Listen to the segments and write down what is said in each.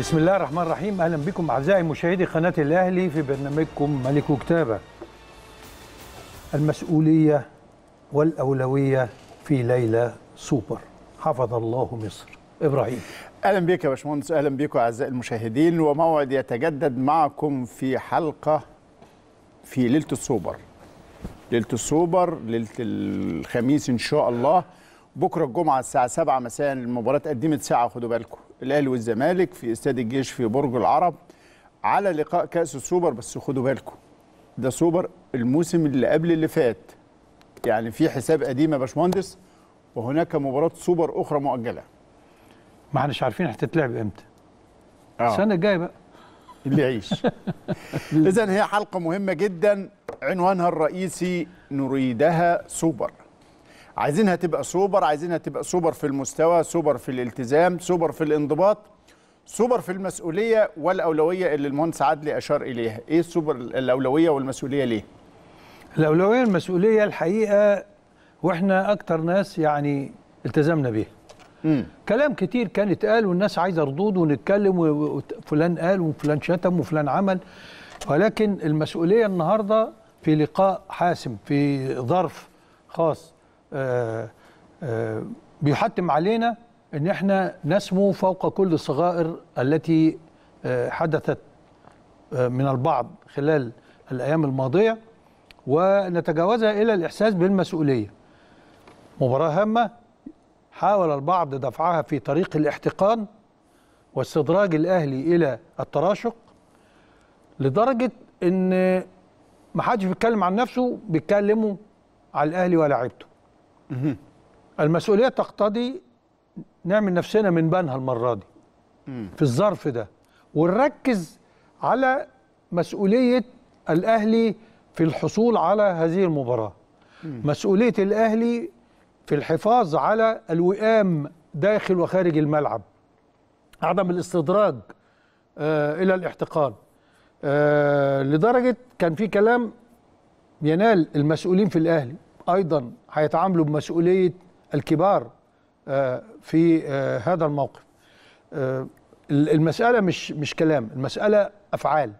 بسم الله الرحمن الرحيم اهلا بكم اعزائي مشاهدي قناه الاهلي في برنامجكم ملك وكتابه المسؤوليه والاولويه في ليله سوبر حفظ الله مصر ابراهيم اهلا بك يا باشمهندس اهلا بكم اعزائي المشاهدين وموعد يتجدد معكم في حلقه في ليله السوبر ليله السوبر ليله الخميس ان شاء الله بكره الجمعه الساعه 7 مساء المباراه قدمت ساعه خدوا بالكم الاهلي والزمالك في استاد الجيش في برج العرب على لقاء كاس السوبر بس خدوا بالكم ده سوبر الموسم اللي قبل اللي فات يعني في حساب قديم يا باشمهندس وهناك مباراه سوبر اخرى مؤجله ما احناش عارفين هتتلعب امتى آه. السنه الجايه بقى اللي يعيش اذا هي حلقه مهمه جدا عنوانها الرئيسي نريدها سوبر عايزينها تبقى سوبر عايزينها تبقى سوبر في المستوى سوبر في الالتزام سوبر في الانضباط سوبر في المسؤوليه والاولويه اللي المهندس عدلي اشار اليها ايه السوبر الاولويه والمسؤوليه ليه الاولويه والمسؤوليه الحقيقه واحنا اكتر ناس يعني التزمنا بيها امم كلام كتير كان اتقال والناس عايزه ردود ونتكلم و- وفلان قال وفلان شتم وفلان عمل ولكن المسؤوليه النهارده في لقاء حاسم في ظرف خاص آه، آه، بيحتم علينا ان احنا نسمو فوق كل الصغائر التي آه، حدثت آه، من البعض خلال الايام الماضيه ونتجاوزها الى الاحساس بالمسؤوليه مباراه هامه حاول البعض دفعها في طريق الاحتقان واستدراج الاهلي الى التراشق لدرجه ان ما حدش بيتكلم عن نفسه بيتكلموا على الاهلي ولاعيبته المسؤوليه تقتضي نعمل نفسنا من بنها المره دي في الظرف ده ونركز على مسؤوليه الاهلي في الحصول على هذه المباراه مسؤوليه الاهلي في الحفاظ على الوئام داخل وخارج الملعب عدم الاستدراج آه الى الاحتقان آه لدرجه كان في كلام ينال المسؤولين في الاهلي ايضا هيتعاملوا بمسؤوليه الكبار آه في آه هذا الموقف آه المساله مش مش كلام المساله افعال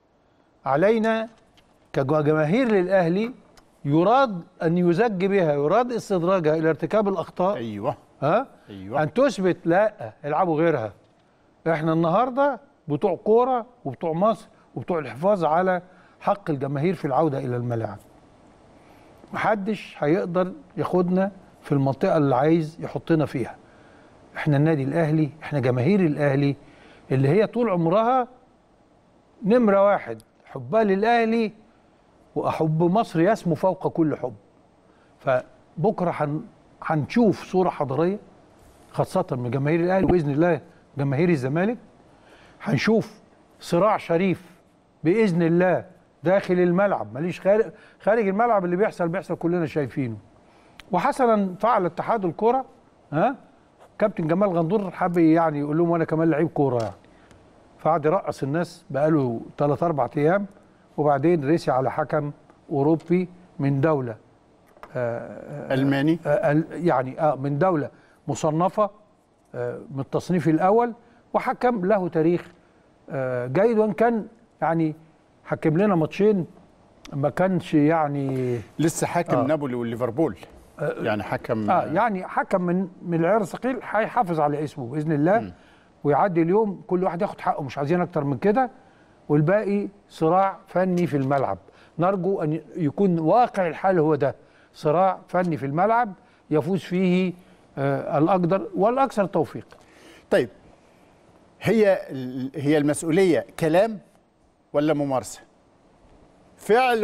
علينا كجماهير للاهلي يراد ان يزج بها يراد استدراجها الى ارتكاب الاخطاء ايوه ها ايوه ان تثبت لا العبوا غيرها احنا النهارده بتوع كوره وبتوع مصر وبتوع الحفاظ على حق الجماهير في العوده الى الملاعب محدش هيقدر ياخدنا في المنطقه اللي عايز يحطنا فيها احنا النادي الاهلي احنا جماهير الاهلي اللي هي طول عمرها نمره واحد حبها للاهلي واحب مصر يسمو فوق كل حب فبكره هن- هنشوف صوره حضاريه خاصه من جماهير الاهلي وباذن الله جماهير الزمالك هنشوف صراع شريف باذن الله داخل الملعب ماليش خارج خارج الملعب اللي بيحصل بيحصل كلنا شايفينه وحسنا فعل اتحاد الكره ها كابتن جمال غندور حب يعني يقول لهم وانا كمان لعيب كوره يعني فقعد يرقص الناس بقاله 3 4 ايام وبعدين رسي على حكم اوروبي من دوله الماني آه، ال- يعني آه من دولة مصنفة آه، من التصنيف الأول وحكم له تاريخ آه، جيد وإن كان يعني حكم لنا ماتشين ما كانش يعني لسه حاكم آه. نابولي وليفربول يعني حكم آه يعني حكم من من العيار الثقيل هيحافظ على اسمه بإذن الله ويعدي اليوم كل واحد ياخد حقه مش عايزين أكتر من كده والباقي صراع فني في الملعب نرجو أن يكون واقع الحال هو ده صراع فني في الملعب يفوز فيه آه الأقدر والأكثر توفيق طيب هي هي المسؤوليه كلام ولا ممارسه فعل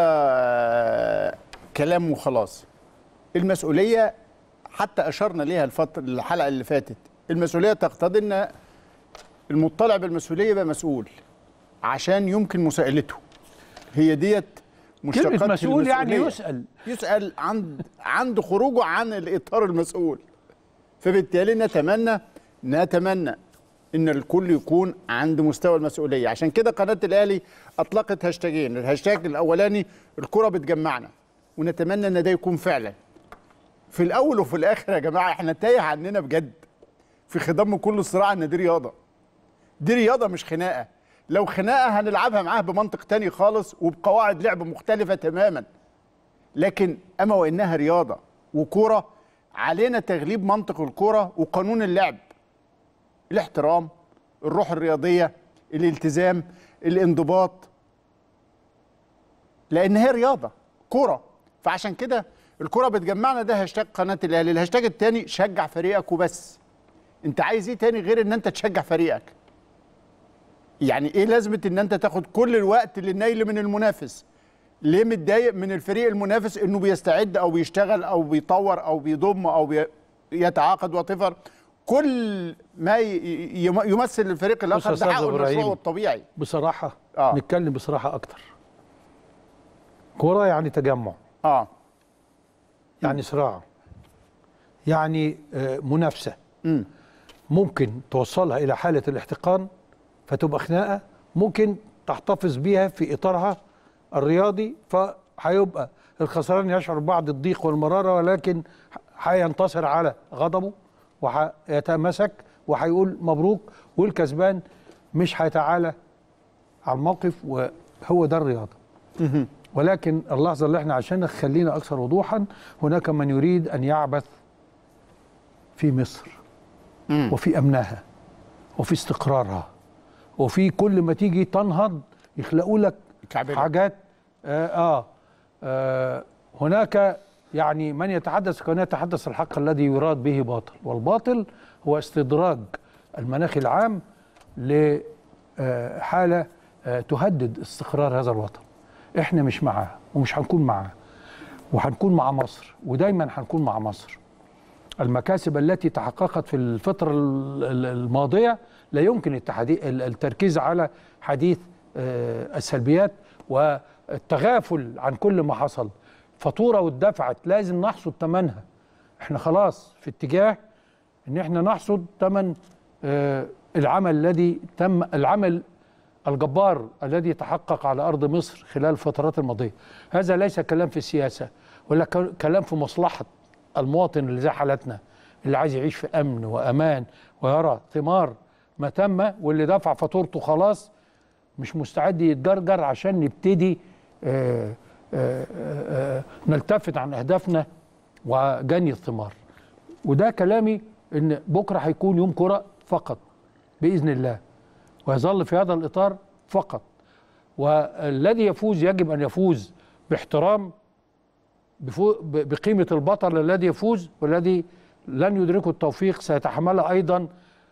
ولا كلام وخلاص المسؤوليه حتى اشرنا ليها الفتره الحلقه اللي فاتت المسؤوليه تقتضي ان المطلع بالمسؤوليه يبقى مسؤول عشان يمكن مساءلته هي ديت مشتقات كلمة مسؤول يعني المسؤولية. يسأل يسأل عن عند خروجه عن الإطار المسؤول فبالتالي نتمنى نتمنى ان الكل يكون عند مستوى المسؤوليه عشان كده قناه الاهلي اطلقت هاشتاجين الهاشتاج الاولاني الكره بتجمعنا ونتمنى ان ده يكون فعلا في الاول وفي الاخر يا جماعه احنا تايه عننا بجد في خضم كل الصراع ان دي رياضه دي رياضه مش خناقه لو خناقه هنلعبها معاها بمنطق تاني خالص وبقواعد لعب مختلفه تماما لكن اما وانها رياضه وكوره علينا تغليب منطق الكوره وقانون اللعب الاحترام الروح الرياضيه الالتزام الانضباط لان هي رياضه كوره فعشان كده الكوره بتجمعنا ده هاشتاج قناه الاهلي الهاشتاج التاني شجع فريقك وبس انت عايز ايه تاني غير ان انت تشجع فريقك يعني ايه لازمه ان انت تاخد كل الوقت للنيل من المنافس ليه متضايق من الفريق المنافس انه بيستعد او بيشتغل او بيطور او بيضم او بي يتعاقد وطفر كل ما ي- ي- يمثل الفريق الاخر بص ده يا حقه أستاذ المشروع إبراهيم. والطبيعي بصراحه آه. نتكلم بصراحه اكتر كوره يعني تجمع اه يعني صراع يعني آه، منافسه امم ممكن توصلها الى حاله الاحتقان فتبقى خناقه ممكن تحتفظ بيها في اطارها الرياضي فهيبقى الخسران يشعر بعض الضيق والمراره ولكن هينتصر على غضبه وهيتمسك وهيقول مبروك والكسبان مش هيتعالى على الموقف وهو ده الرياضه ولكن اللحظه اللي احنا عشان خلينا اكثر وضوحا هناك من يريد ان يعبث في مصر وفي امنها وفي استقرارها وفي كل ما تيجي تنهض يخلقوا لك يكعبلك. حاجات آه, آه, آه هناك يعني من يتحدث كان يتحدث الحق الذي يراد به باطل والباطل هو استدراج المناخ العام لحالة آه تهدد استقرار هذا الوطن احنا مش معاه ومش هنكون معاه وهنكون مع مصر ودايما هنكون مع مصر المكاسب التي تحققت في الفترة ال- ال- الماضية لا يمكن التحدي- ال- التركيز على حديث آه، السلبيات والتغافل عن كل ما حصل فاتورة واتدفعت لازم نحصد ثمنها احنا خلاص في اتجاه ان احنا نحصد ثمن آه، العمل الذي تم العمل الجبار الذي تحقق على ارض مصر خلال الفترات الماضيه هذا ليس كلام في السياسه ولا ك- كلام في مصلحه المواطن اللي زي حالتنا اللي عايز يعيش في امن وامان ويرى ثمار ما تم واللي دفع فاتورته خلاص مش مستعد يتجرجر عشان نبتدي آه، آه، آه، آه، نلتفت عن اهدافنا وجني الثمار وده كلامي ان بكره هيكون يوم كره فقط باذن الله ويظل في هذا الاطار فقط والذي يفوز يجب ان يفوز باحترام بفو- ب- بقيمه البطل الذي يفوز والذي لن يدركه التوفيق سيتحملها ايضا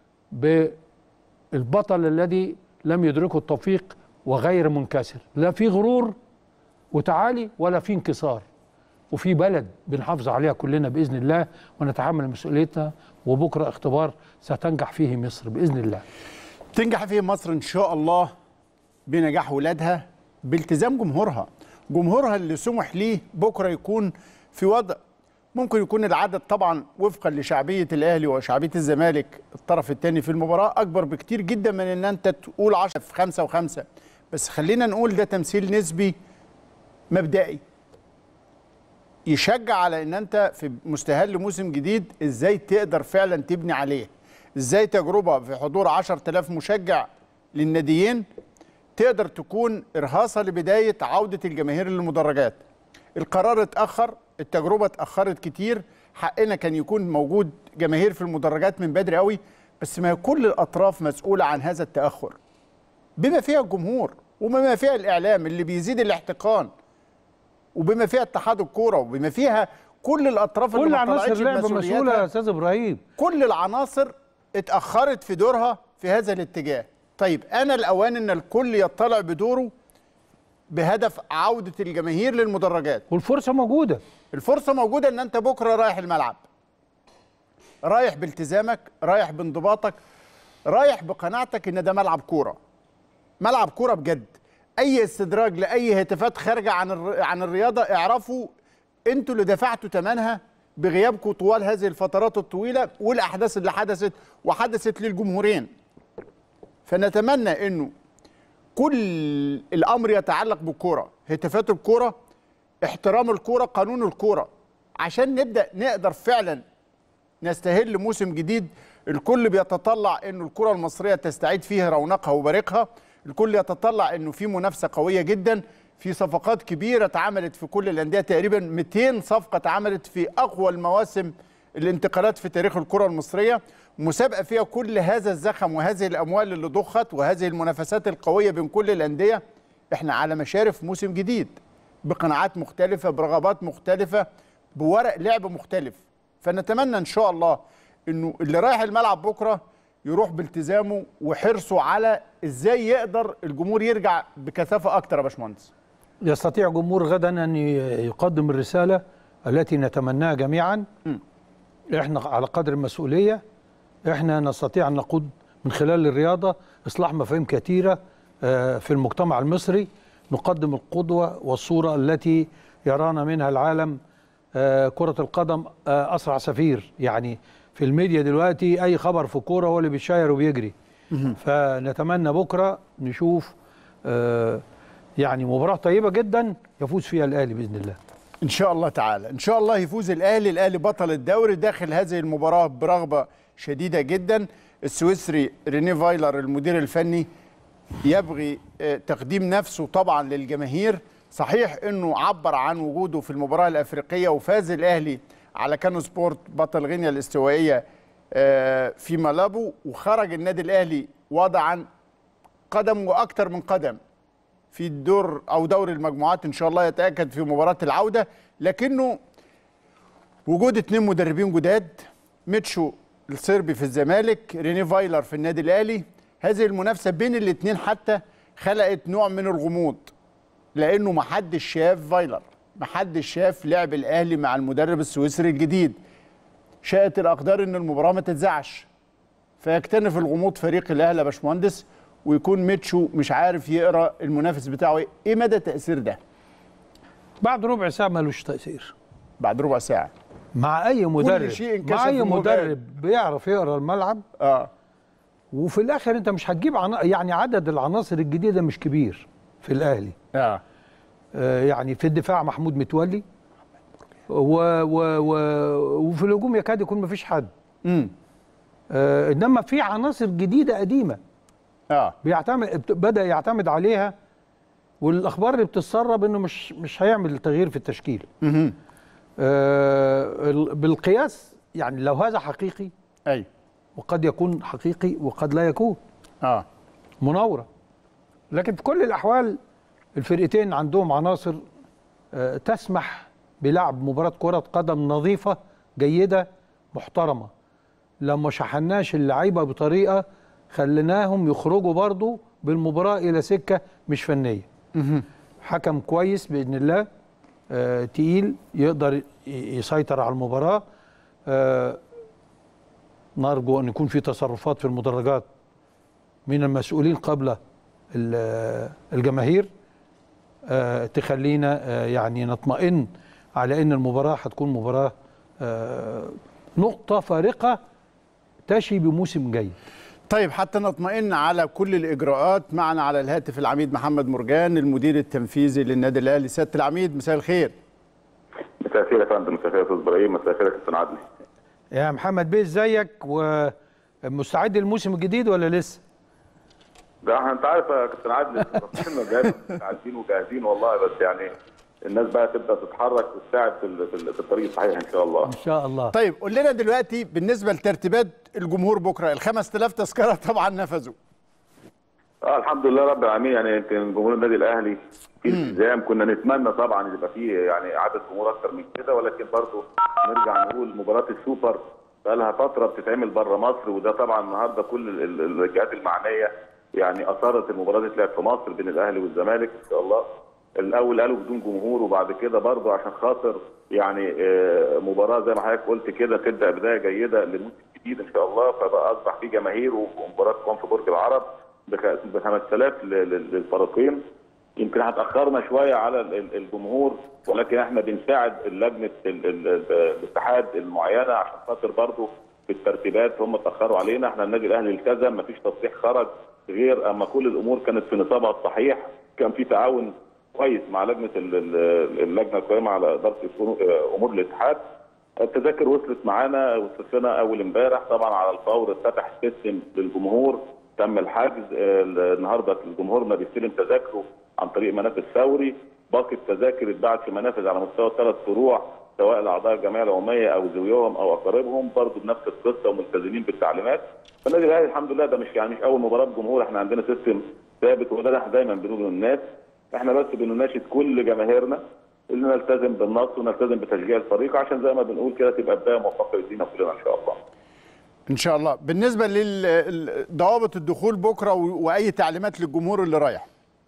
بالبطل الذي لم يدركه التوفيق وغير منكسر لا في غرور وتعالي ولا في انكسار وفي بلد بنحافظ عليها كلنا باذن الله ونتحمل مسؤوليتها وبكره اختبار ستنجح فيه مصر باذن الله تنجح فيه مصر ان شاء الله بنجاح ولادها بالتزام جمهورها جمهورها اللي سمح ليه بكره يكون في وضع ممكن يكون العدد طبعا وفقا لشعبيه الاهلي وشعبيه الزمالك الطرف الثاني في المباراه اكبر بكتير جدا من ان انت تقول 10 في 5 و5 بس خلينا نقول ده تمثيل نسبي مبدئي يشجع على ان انت في مستهل لموسم جديد ازاي تقدر فعلا تبني عليه ازاي تجربه في حضور 10000 مشجع للناديين تقدر تكون ارهاصه لبدايه عوده الجماهير للمدرجات القرار اتاخر التجربه اتاخرت كتير حقنا كان يكون موجود جماهير في المدرجات من بدري قوي بس ما كل الاطراف مسؤوله عن هذا التاخر بما فيها الجمهور وبما فيها الاعلام اللي بيزيد الاحتقان وبما فيها اتحاد الكوره وبما فيها كل الاطراف اللي كل ما عناصر طلعتش اللعبه مسؤوله بمسؤولياتها يا استاذ ابراهيم كل العناصر اتأخرت في دورها في هذا الاتجاه طيب أنا الأوان أن الكل يطلع بدوره بهدف عودة الجماهير للمدرجات والفرصه موجوده الفرصة موجودة أن أنت بكرة رايح الملعب رايح بالتزامك رايح بانضباطك رايح بقناعتك أن ده ملعب كورة ملعب كورة بجد أي استدراج لأي هتافات خارجة عن الر... عن الرياضة اعرفوا أنتوا اللي دفعتوا ثمنها بغيابكم طوال هذه الفترات الطويلة والأحداث اللي حدثت وحدثت للجمهورين فنتمنى أنه كل الامر يتعلق بالكوره هتافات الكوره احترام الكوره قانون الكوره عشان نبدا نقدر فعلا نستهل موسم جديد الكل بيتطلع انه الكره المصريه تستعيد فيها رونقها وبريقها الكل يتطلع انه في منافسه قويه جدا في صفقات كبيره اتعملت في كل الانديه تقريبا 200 صفقه اتعملت في اقوى المواسم الانتقالات في تاريخ الكره المصريه مسابقه فيها كل هذا الزخم وهذه الاموال اللي ضخت وهذه المنافسات القويه بين كل الانديه احنا على مشارف موسم جديد بقناعات مختلفه برغبات مختلفه بورق لعب مختلف فنتمنى ان شاء الله انه اللي رايح الملعب بكره يروح بالتزامه وحرصه على ازاي يقدر الجمهور يرجع بكثافه اكتر يا باشمهندس يستطيع جمهور غدا ان يقدم الرساله التي نتمناها جميعا احنا على قدر المسؤوليه احنا نستطيع ان نقود من خلال الرياضه اصلاح مفاهيم كثيره آه، في المجتمع المصري نقدم القدوه والصوره التي يرانا منها العالم آه، كره القدم آه، اسرع سفير يعني في الميديا دلوقتي اي خبر في كوره هو اللي بيشير وبيجري فنتمنى بكره نشوف آه، يعني مباراه طيبه جدا يفوز فيها الاهلي باذن الله ان شاء الله تعالى ان شاء الله يفوز الاهلي الاهلي بطل الدوري داخل هذه المباراه برغبه شديده جدا السويسري ريني فايلر المدير الفني يبغي آه، تقديم نفسه طبعا للجماهير صحيح انه عبر عن وجوده في المباراه الافريقيه وفاز الاهلي على كانو سبورت بطل غينيا الاستوائيه آه، في مالابو وخرج النادي الاهلي وضعا قدم واكثر من قدم في الدور او دور المجموعات ان شاء الله يتاكد في مباراه العوده لكنه وجود اثنين مدربين جداد ميتشو الصربي في الزمالك ريني فايلر في النادي الاهلي هذه المنافسه بين الاثنين حتى خلقت نوع من الغموض لانه ما حدش شاف فايلر ما حدش شاف لعب الاهلي مع المدرب السويسري الجديد شاءت الاقدار ان المباراه ما تتذاعش فيكتنف الغموض فريق الاهلي يا باشمهندس ويكون ميتشو مش عارف يقرا المنافس بتاعه ايه ايه مدى التاثير ده بعد ربع ساعه ملوش تاثير بعد ربع ساعه مع اي مدرب شيء انكشف مع اي وهو مدرب بيعرف يقرا الملعب اه وفي الاخر انت مش هتجيب عنا... يعني عدد العناصر الجديده مش كبير في الاهلي اه آه يعني في الدفاع محمود متولي و... و... و... وفي الهجوم يكاد يكون مفيش حد امم آه انما في عناصر جديده قديمه اه بيعتمد بدا يعتمد عليها والاخبار اللي بتتسرب انه مش مش هيعمل تغيير في التشكيل مهم. آه ال- بالقياس يعني لو هذا حقيقي ايوه وقد يكون حقيقي وقد لا يكون اه مناوره لكن في كل الاحوال الفرقتين عندهم عناصر آه، تسمح بلعب مباراه كره قدم نظيفه جيده محترمه لما شحناش اللعيبه بطريقه خليناهم يخرجوا برضو بالمباراه الى سكه مش فنيه حكم كويس باذن الله آه تقيل يقدر ي- يسيطر على المباراه آه نرجو ان يكون في تصرفات في المدرجات من المسؤولين قبل ال- الجماهير آه، تخلينا آه، يعني نطمئن على ان المباراه هتكون مباراه آه، نقطه فارقه تشي بموسم جيد طيب حتى نطمئن على كل الاجراءات معنا على الهاتف العميد محمد مرجان المدير التنفيذي للنادي الاهلي سياده العميد مساء الخير مساء الخير يا فندم مساء الخير يا استاذ ابراهيم مساء الخير يا كابتن عدلي يا محمد بيه ازيك ومستعد للموسم الجديد ولا لسه ده احنا انت عارف يا كابتن عدلي ربنا جاهز مستعدين وجاهزين والله بس يعني الناس بقى تبدا تتحرك وتساعد في ال- في ال- في الطريق الصحيح ان شاء الله ان شاء الله طيب قول لنا دلوقتي بالنسبه لترتيبات الجمهور بكره ال 5000 تذكره طبعا نفذوا اه الحمد لله رب العالمين يعني يمكن جمهور النادي الاهلي في التزام كنا نتمنى طبعا يبقى فيه يعني عدد جمهور اكتر من كده ولكن برضه نرجع نقول مباراه السوبر بقى لها فتره بتتعمل بره مصر وده طبعا النهارده كل ال- ال- الجهات المعنيه يعني اثارت المباراه دي تلعب في مصر بين الاهلي والزمالك ان شاء الله الاول قالوا بدون جمهور وبعد كده برضه عشان خاطر يعني آه، مباراه زي ما حضرتك قلت كده تبدا بدايه جيده للموسم الجديد ان شاء الله فبقى اصبح في جماهير ومباراه تكون في برج العرب ب 5000 ل- ل- للفريقين يمكن احنا اتاخرنا شويه على ال- ال- الجمهور ولكن احنا بنساعد اللجنه ال- ال- ال- الاتحاد المعينه عشان خاطر برضه في الترتيبات هم اتاخروا علينا احنا النادي الاهلي التزم مفيش تصريح خرج غير اما كل الامور كانت في نصابها الصحيح كان في تعاون كويس مع لجنه ال- ال- اللجنه القائمه على اداره الفنو- امور الاتحاد التذاكر وصلت معانا وصلت لنا اول امبارح طبعا على الفور اتفتح السيستم للجمهور تم الحجز آه، النهارده الجمهور ما بيستلم تذاكره عن طريق منافذ فوري باقي التذاكر اتباعت في منافذ على مستوى الثلاث فروع سواء لاعضاء الجمعيه العموميه او ذويهم او اقاربهم برضه بنفس القصه وملتزمين بالتعليمات فالنادي الاهلي الحمد لله ده مش يعني مش اول مباراه جمهور احنا عندنا سيستم ثابت وده ده دايما بنقوله للناس احنا بس بنناشد كل جماهيرنا ان نلتزم بالنص ونلتزم بتشجيع الفريق عشان زي ما بنقول كده تبقى بدايه موفقه لينا كلنا ان شاء الله. ان شاء الله بالنسبه لضوابط الدخول بكره و- واي تعليمات للجمهور اللي رايح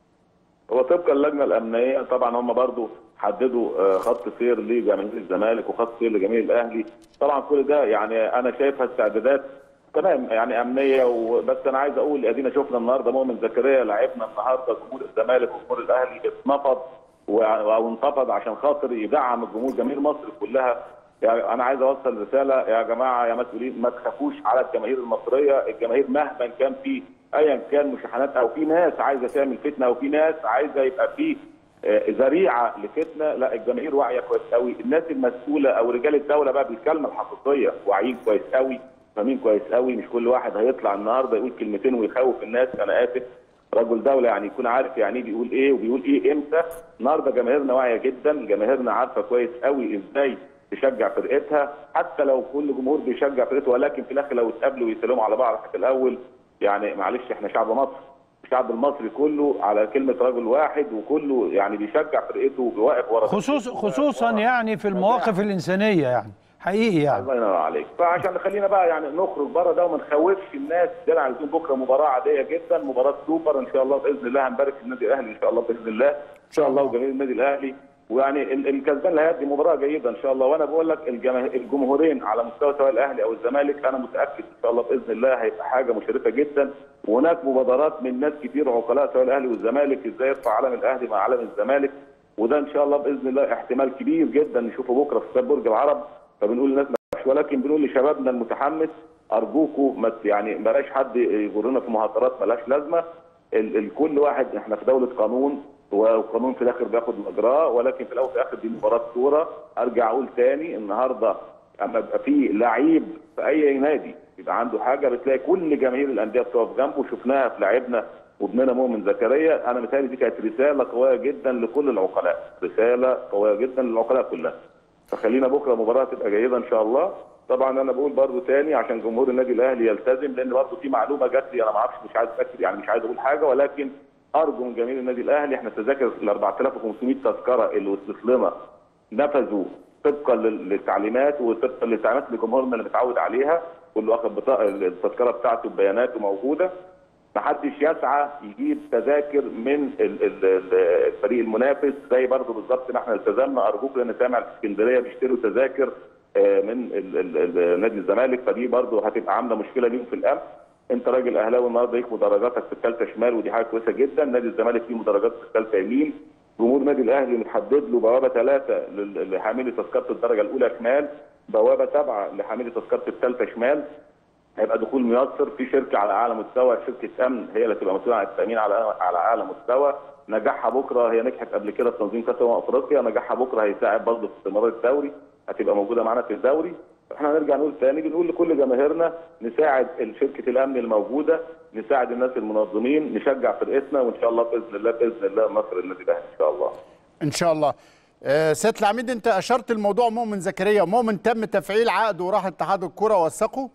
هو طبقا للجنه الامنيه طبعا هم برضو حددوا آه، خط سير لجماهير الزمالك وخط سير لجماهير الاهلي طبعا كل ده يعني انا شايفها استعدادات تمام يعني امنيه وبس انا عايز اقول ادينا شفنا النهارده مؤمن زكريا لعبنا النهارده جمهور الزمالك وجمهور الاهلي اتنفض و- او انتفض عشان خاطر يدعم الجمهور جماهير مصر كلها يعني انا عايز اوصل رساله يا جماعه يا مسؤولين ما تخافوش على الجماهير المصريه الجماهير مهما كان في ايا كان مشاحنات او في ناس عايزه تعمل فتنه او في ناس عايزه يبقى في آه، ذريعه لفتنه لا الجماهير واعيه كويس قوي الناس المسؤوله او رجال الدوله بقى بالكلمه الحقيقيه واعيين كويس قوي فاهمين كويس قوي مش كل واحد هيطلع النهارده يقول كلمتين ويخوف الناس انا اسف رجل دوله يعني يكون عارف يعني ايه بيقول ايه وبيقول ايه امتى النهارده جماهيرنا واعيه جدا جماهيرنا عارفه كويس قوي ازاي تشجع فرقتها حتى لو كل جمهور بيشجع فرقته ولكن في الاخر لو اتقابلوا ويسلموا على بعض في الاول يعني معلش احنا شعب مصر الشعب المصري كله على كلمه رجل واحد وكله يعني بيشجع فرقته وبيوقف ورا خصوص فرقته خصوصا وواقف ورا يعني في المواقف الانسانيه يعني حقيقي يعني الله ينور عليك فعشان خلينا بقى يعني نخرج بره ده وما نخوفش الناس ده عايزين بكره مباراه عاديه جدا مباراه سوبر ان شاء الله باذن الله هنبارك النادي الاهلي ان شاء الله باذن الله ان شاء الله وجماهير النادي الاهلي ويعني ال- الكسبان اللي هيدي مباراه جيده ان شاء الله وانا بقول لك الجماه- الجمهورين على مستوى سواء الاهلي او الزمالك انا متاكد ان شاء الله باذن الله هيبقى حاجه مشرفه جدا وهناك مبادرات من ناس كتير عقلاء سواء الاهلي والزمالك ازاي يرفع علم الاهلي مع علم الزمالك وده ان شاء الله باذن الله احتمال كبير جدا نشوفه بكره في استاد برج العرب فبنقول للناس ما تخافش، ولكن بنقول لشبابنا المتحمس ارجوكم ما ت- يعني بلاش حد يغرنا في مهاترات ملاش لازمه ال- ال- كل واحد احنا في دوله قانون والقانون في الاخر بياخد مجراه ولكن في الاول وفي الاخر دي مباراه كوره ارجع اقول تاني النهارده اما يبقى في لعيب في اي نادي يبقى عنده حاجه بتلاقي كل جماهير الانديه بتقف جنبه شفناها في لاعبنا وابننا مؤمن زكريا انا متهيألي دي كانت رساله قويه جدا لكل العقلاء رساله قويه جدا للعقلاء كلها فخلينا بكره مباراه تبقى جيده ان شاء الله طبعا انا بقول برضو تاني عشان جمهور النادي الاهلي يلتزم لان برضو في معلومه جات لي انا ما اعرفش مش عايز اتاكد يعني مش عايز اقول حاجه ولكن ارجو من جماهير النادي الاهلي احنا تذاكر ال 4500 تذكره اللي وصلت لنا نفذوا طبقا لل- للتعليمات وطبقا للتعليمات اللي جمهورنا اللي متعود عليها كله واخد بطاقه التذكره بتاعته ببياناته موجوده ما حدش يسعى يجيب تذاكر من ال- ال- ال- الفريق المنافس زي برضه بالظبط ما احنا التزمنا ارجوك لان سامع في اسكندريه بيشتروا تذاكر آه، من ال- ال- ال- نادي الزمالك فدي برضه هتبقى عامله مشكله ليهم في الامن انت راجل اهلاوي النهارده ليك مدرجاتك في الثالثه شمال ودي حاجه كويسه جدا نادي الزمالك ليه مدرجات في الثالثه يمين جمهور النادي الاهلي متحدد له بوابه ثلاثه لل- لحاملي تذكره الدرجه الاولى شمال بوابه سبعه لحاملي تذكره الثالثه شمال هيبقى دخول ميسر في شركه على اعلى مستوى شركه امن هي اللي تبقى مسؤوله عن التامين على على اعلى مستوى نجاحها بكره هي نجحت قبل كده في تنظيم كاس امم افريقيا نجاحها بكره هيساعد برضه في استمرار الدوري هتبقى موجوده معانا في الدوري احنا هنرجع نقول تاني بنقول لكل جماهيرنا نساعد شركه الامن الموجوده نساعد الناس المنظمين نشجع فرقتنا وان شاء الله باذن الله باذن الله نصر النادي الاهلي ان شاء الله ان شاء الله آه، سياده العميد انت اشرت الموضوع مؤمن زكريا مؤمن تم تفعيل عقد وراح اتحاد الكره وثقه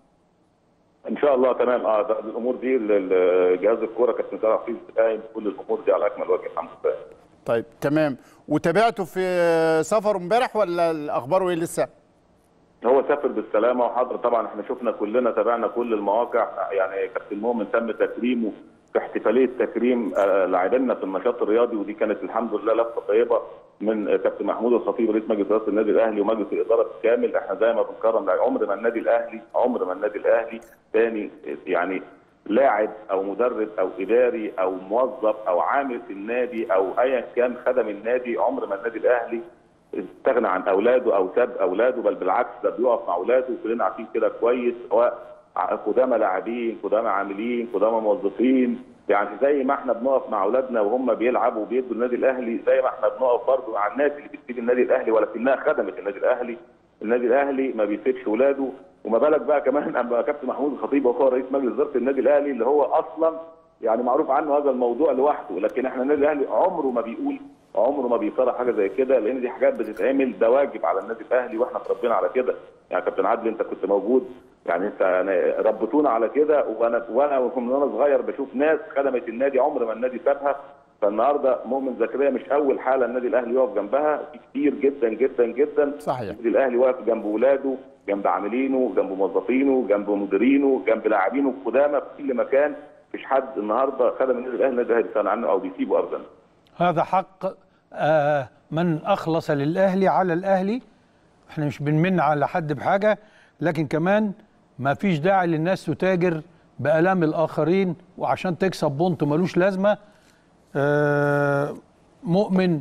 ان شاء الله تمام اه ده الامور دي ال- ال- جهاز الكوره كابتن متابع فيه قايم كل الامور دي على اكمل وجه الحمد لله طيب تمام وتابعته في سفر امبارح ولا الاخبار ايه لسه هو سافر بالسلامه وحضر طبعا احنا شفنا كلنا تابعنا كل المواقع يعني كابتن مؤمن تم تكريمه في احتفاليه تكريم آه، لاعبينا في النشاط الرياضي ودي كانت الحمد لله لفته طيبه من آه، كابتن محمود الخطيب رئيس مجلس اداره النادي الاهلي ومجلس الاداره بالكامل احنا زي ما بنكرم لاعب- عمر ما النادي الاهلي عمر ما النادي الاهلي تاني يعني لاعب او مدرب او اداري او موظف او عامل في النادي او ايا كان خدم النادي عمر ما النادي الاهلي استغنى عن اولاده او ساب اولاده بل بالعكس ده بيقف مع اولاده وكلنا عارفين كده كويس سواء ع- قدامى لاعبين قدامى عاملين قدامى موظفين يعني زي ما احنا بنقف مع اولادنا وهم بيلعبوا وبيدوا النادي الاهلي زي ما احنا بنقف برضه مع الناس اللي بتسيب النادي الاهلي ولكنها خدمت النادي الاهلي النادي الاهلي ما بيسيبش ولاده وما بالك بقى كمان اما كابتن محمود الخطيب وهو رئيس مجلس اداره النادي الاهلي اللي هو اصلا يعني معروف عنه هذا الموضوع لوحده لكن احنا النادي الاهلي عمره ما بيقول عمره ما بيصرح حاجه زي كده لان دي حاجات بتتعمل ده واجب على النادي الاهلي واحنا اتربينا على كده يعني كابتن عادل انت كنت موجود يعني انت يعني ربطونا على كده وانا وانا من وانا صغير بشوف ناس خدمت النادي عمر ما النادي سابها فالنهارده مؤمن زكريا مش اول حاله النادي الاهلي يقف جنبها في كتير جدا جدا جدا صحيح. النادي الاهلي واقف جنب ولاده جنب عاملينه جنب موظفينه جنب مديرينه جنب لاعبينه القدامى في كل مكان مفيش حد النهارده خدم النادي الاهلي النادي الاهلي بيستغنى عنه او بيسيبه ابدا هذا حق آه، من اخلص للاهلي على الاهلي احنا مش بنمن على حد بحاجه لكن كمان ما فيش داعي للناس تتاجر بالام الاخرين وعشان تكسب بونت ملوش لازمه آه، مؤمن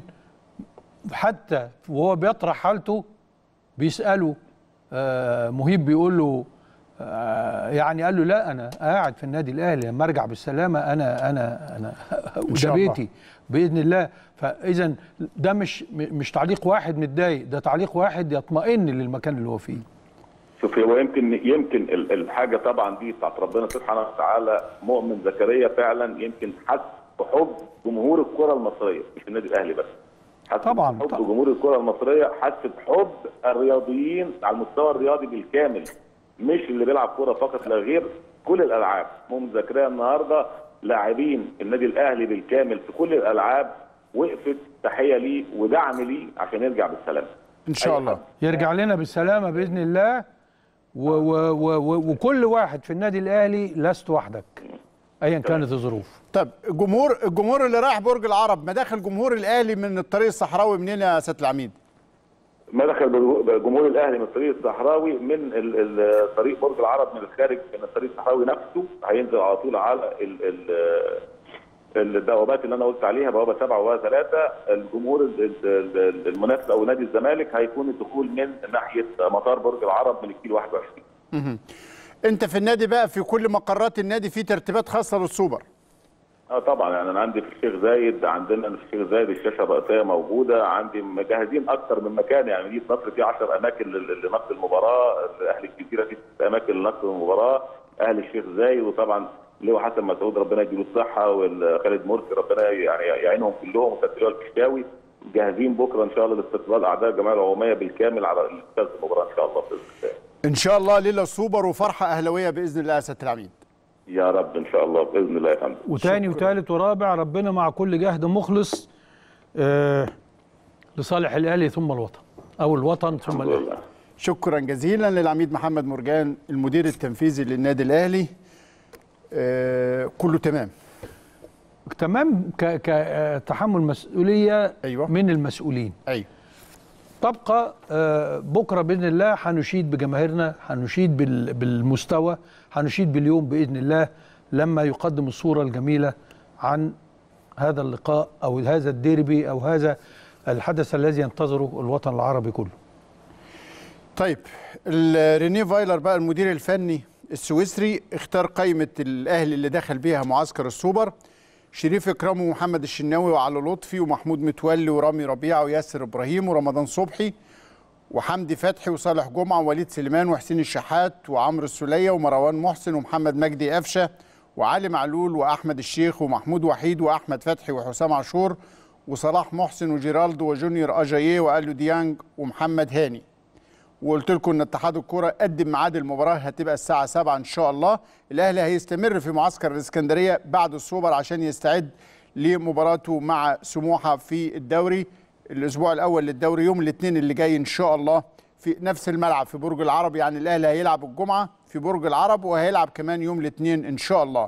حتى وهو بيطرح حالته بيساله آه، مهيب بيقول له آه، يعني قال له لا انا قاعد في النادي الاهلي لما ارجع بالسلامه انا انا انا وده شاء الله. بيتي باذن الله فاذا ده مش م- مش تعليق واحد متضايق ده تعليق واحد يطمئن للمكان اللي هو فيه شوف هو يمكن يمكن ال- الحاجه طبعا دي بتاعت ربنا سبحانه وتعالى مؤمن زكريا فعلا يمكن حس بحب جمهور الكره المصريه مش النادي الاهلي بس حس طبعاً، بحب طبعاً. جمهور الكره المصريه حس بحب الرياضيين على المستوى الرياضي بالكامل مش اللي بيلعب كوره فقط لا غير كل الالعاب مؤمن زكريا النهارده لاعبين النادي الاهلي بالكامل في كل الالعاب وقفت تحيه ليه ودعم ليه عشان يرجع بالسلامه ان شاء أي الله حد. يرجع لنا بالسلامه باذن الله و و و و وكل واحد في النادي الاهلي لست وحدك ايا كانت الظروف طب الجمهور الجمهور اللي رايح برج العرب مداخل جمهور الاهلي من الطريق الصحراوي منين يا سياده العميد؟ ما دخل جمهور الاهلي من الطريق الصحراوي من ال- ال- طريق برج العرب من الخارج من الطريق الصحراوي نفسه هينزل على طول على ال ال البوابات اللي انا قلت عليها بوابه سبعه وبوابه ثلاثه الجمهور ال- ال- ال- المنافس او نادي الزمالك هيكون الدخول من ناحيه مطار برج العرب من الكيلو 21 انت في النادي بقى في كل مقرات النادي في ترتيبات خاصه للسوبر اه طبعا يعني انا عندي في الشيخ زايد عندنا في الشيخ زايد الشاشه الرئيسيه موجوده عندي مجهزين اكثر من مكان يعني مدينه نصر في 10 اماكن لل- لنقل المباراه اهل الجزيره في ست اماكن لنقل المباراه اهل الشيخ زايد وطبعا لواء حسن مسعود ربنا يديله الصحه وخالد مرسي ربنا يعني يعينهم كلهم وكابتن الفيشاوي جاهزين بكره ان شاء الله لاستقبال اعداء الجمعيه العموميه بالكامل على استاد المباراه ان شاء الله باذن الله ان شاء الله ليله سوبر وفرحه اهلاويه باذن الله يا سياده العميد يا رب ان شاء الله باذن الله يا فندم وتاني وتالت ورابع ربنا مع كل جهد مخلص آه لصالح الاهلي ثم الوطن او الوطن ثم الحمد الاهلي لله شكرا جزيلا للعميد محمد مرجان المدير التنفيذي للنادي الاهلي آه كله تمام تمام كتحمل مسؤوليه أيوة. من المسؤولين ايوه تبقى آه، بكره باذن الله هنشيد بجماهيرنا هنشيد بال- بالمستوى هنشيد باليوم باذن الله لما يقدم الصوره الجميله عن هذا اللقاء او هذا الديربي او هذا الحدث الذي ينتظره الوطن العربي كله طيب ال- رينيه فايلر بقى المدير الفني السويسري اختار قائمة الأهلي اللي دخل بيها معسكر السوبر شريف إكرام ومحمد الشناوي وعلي لطفي ومحمود متولي ورامي ربيعة وياسر إبراهيم ورمضان صبحي وحمدي فتحي وصالح جمعة ووليد سليمان وحسين الشحات وعمرو السولية ومروان محسن ومحمد مجدي قفشة وعلي معلول وأحمد الشيخ ومحمود وحيد وأحمد فتحي وحسام عاشور وصلاح محسن وجيرالدو وجونيور أجاييه وأليو ديانج ومحمد هاني وقلت لكم ان اتحاد الكوره قدم ميعاد المباراه هتبقى الساعه 7 ان شاء الله الاهلي هيستمر في معسكر الاسكندريه بعد السوبر عشان يستعد لمباراته مع سموحه في الدوري الاسبوع الاول للدوري يوم الاثنين اللي جاي ان شاء الله في نفس الملعب في برج العرب يعني الاهلي هيلعب الجمعه في برج العرب وهيلعب كمان يوم الاثنين ان شاء الله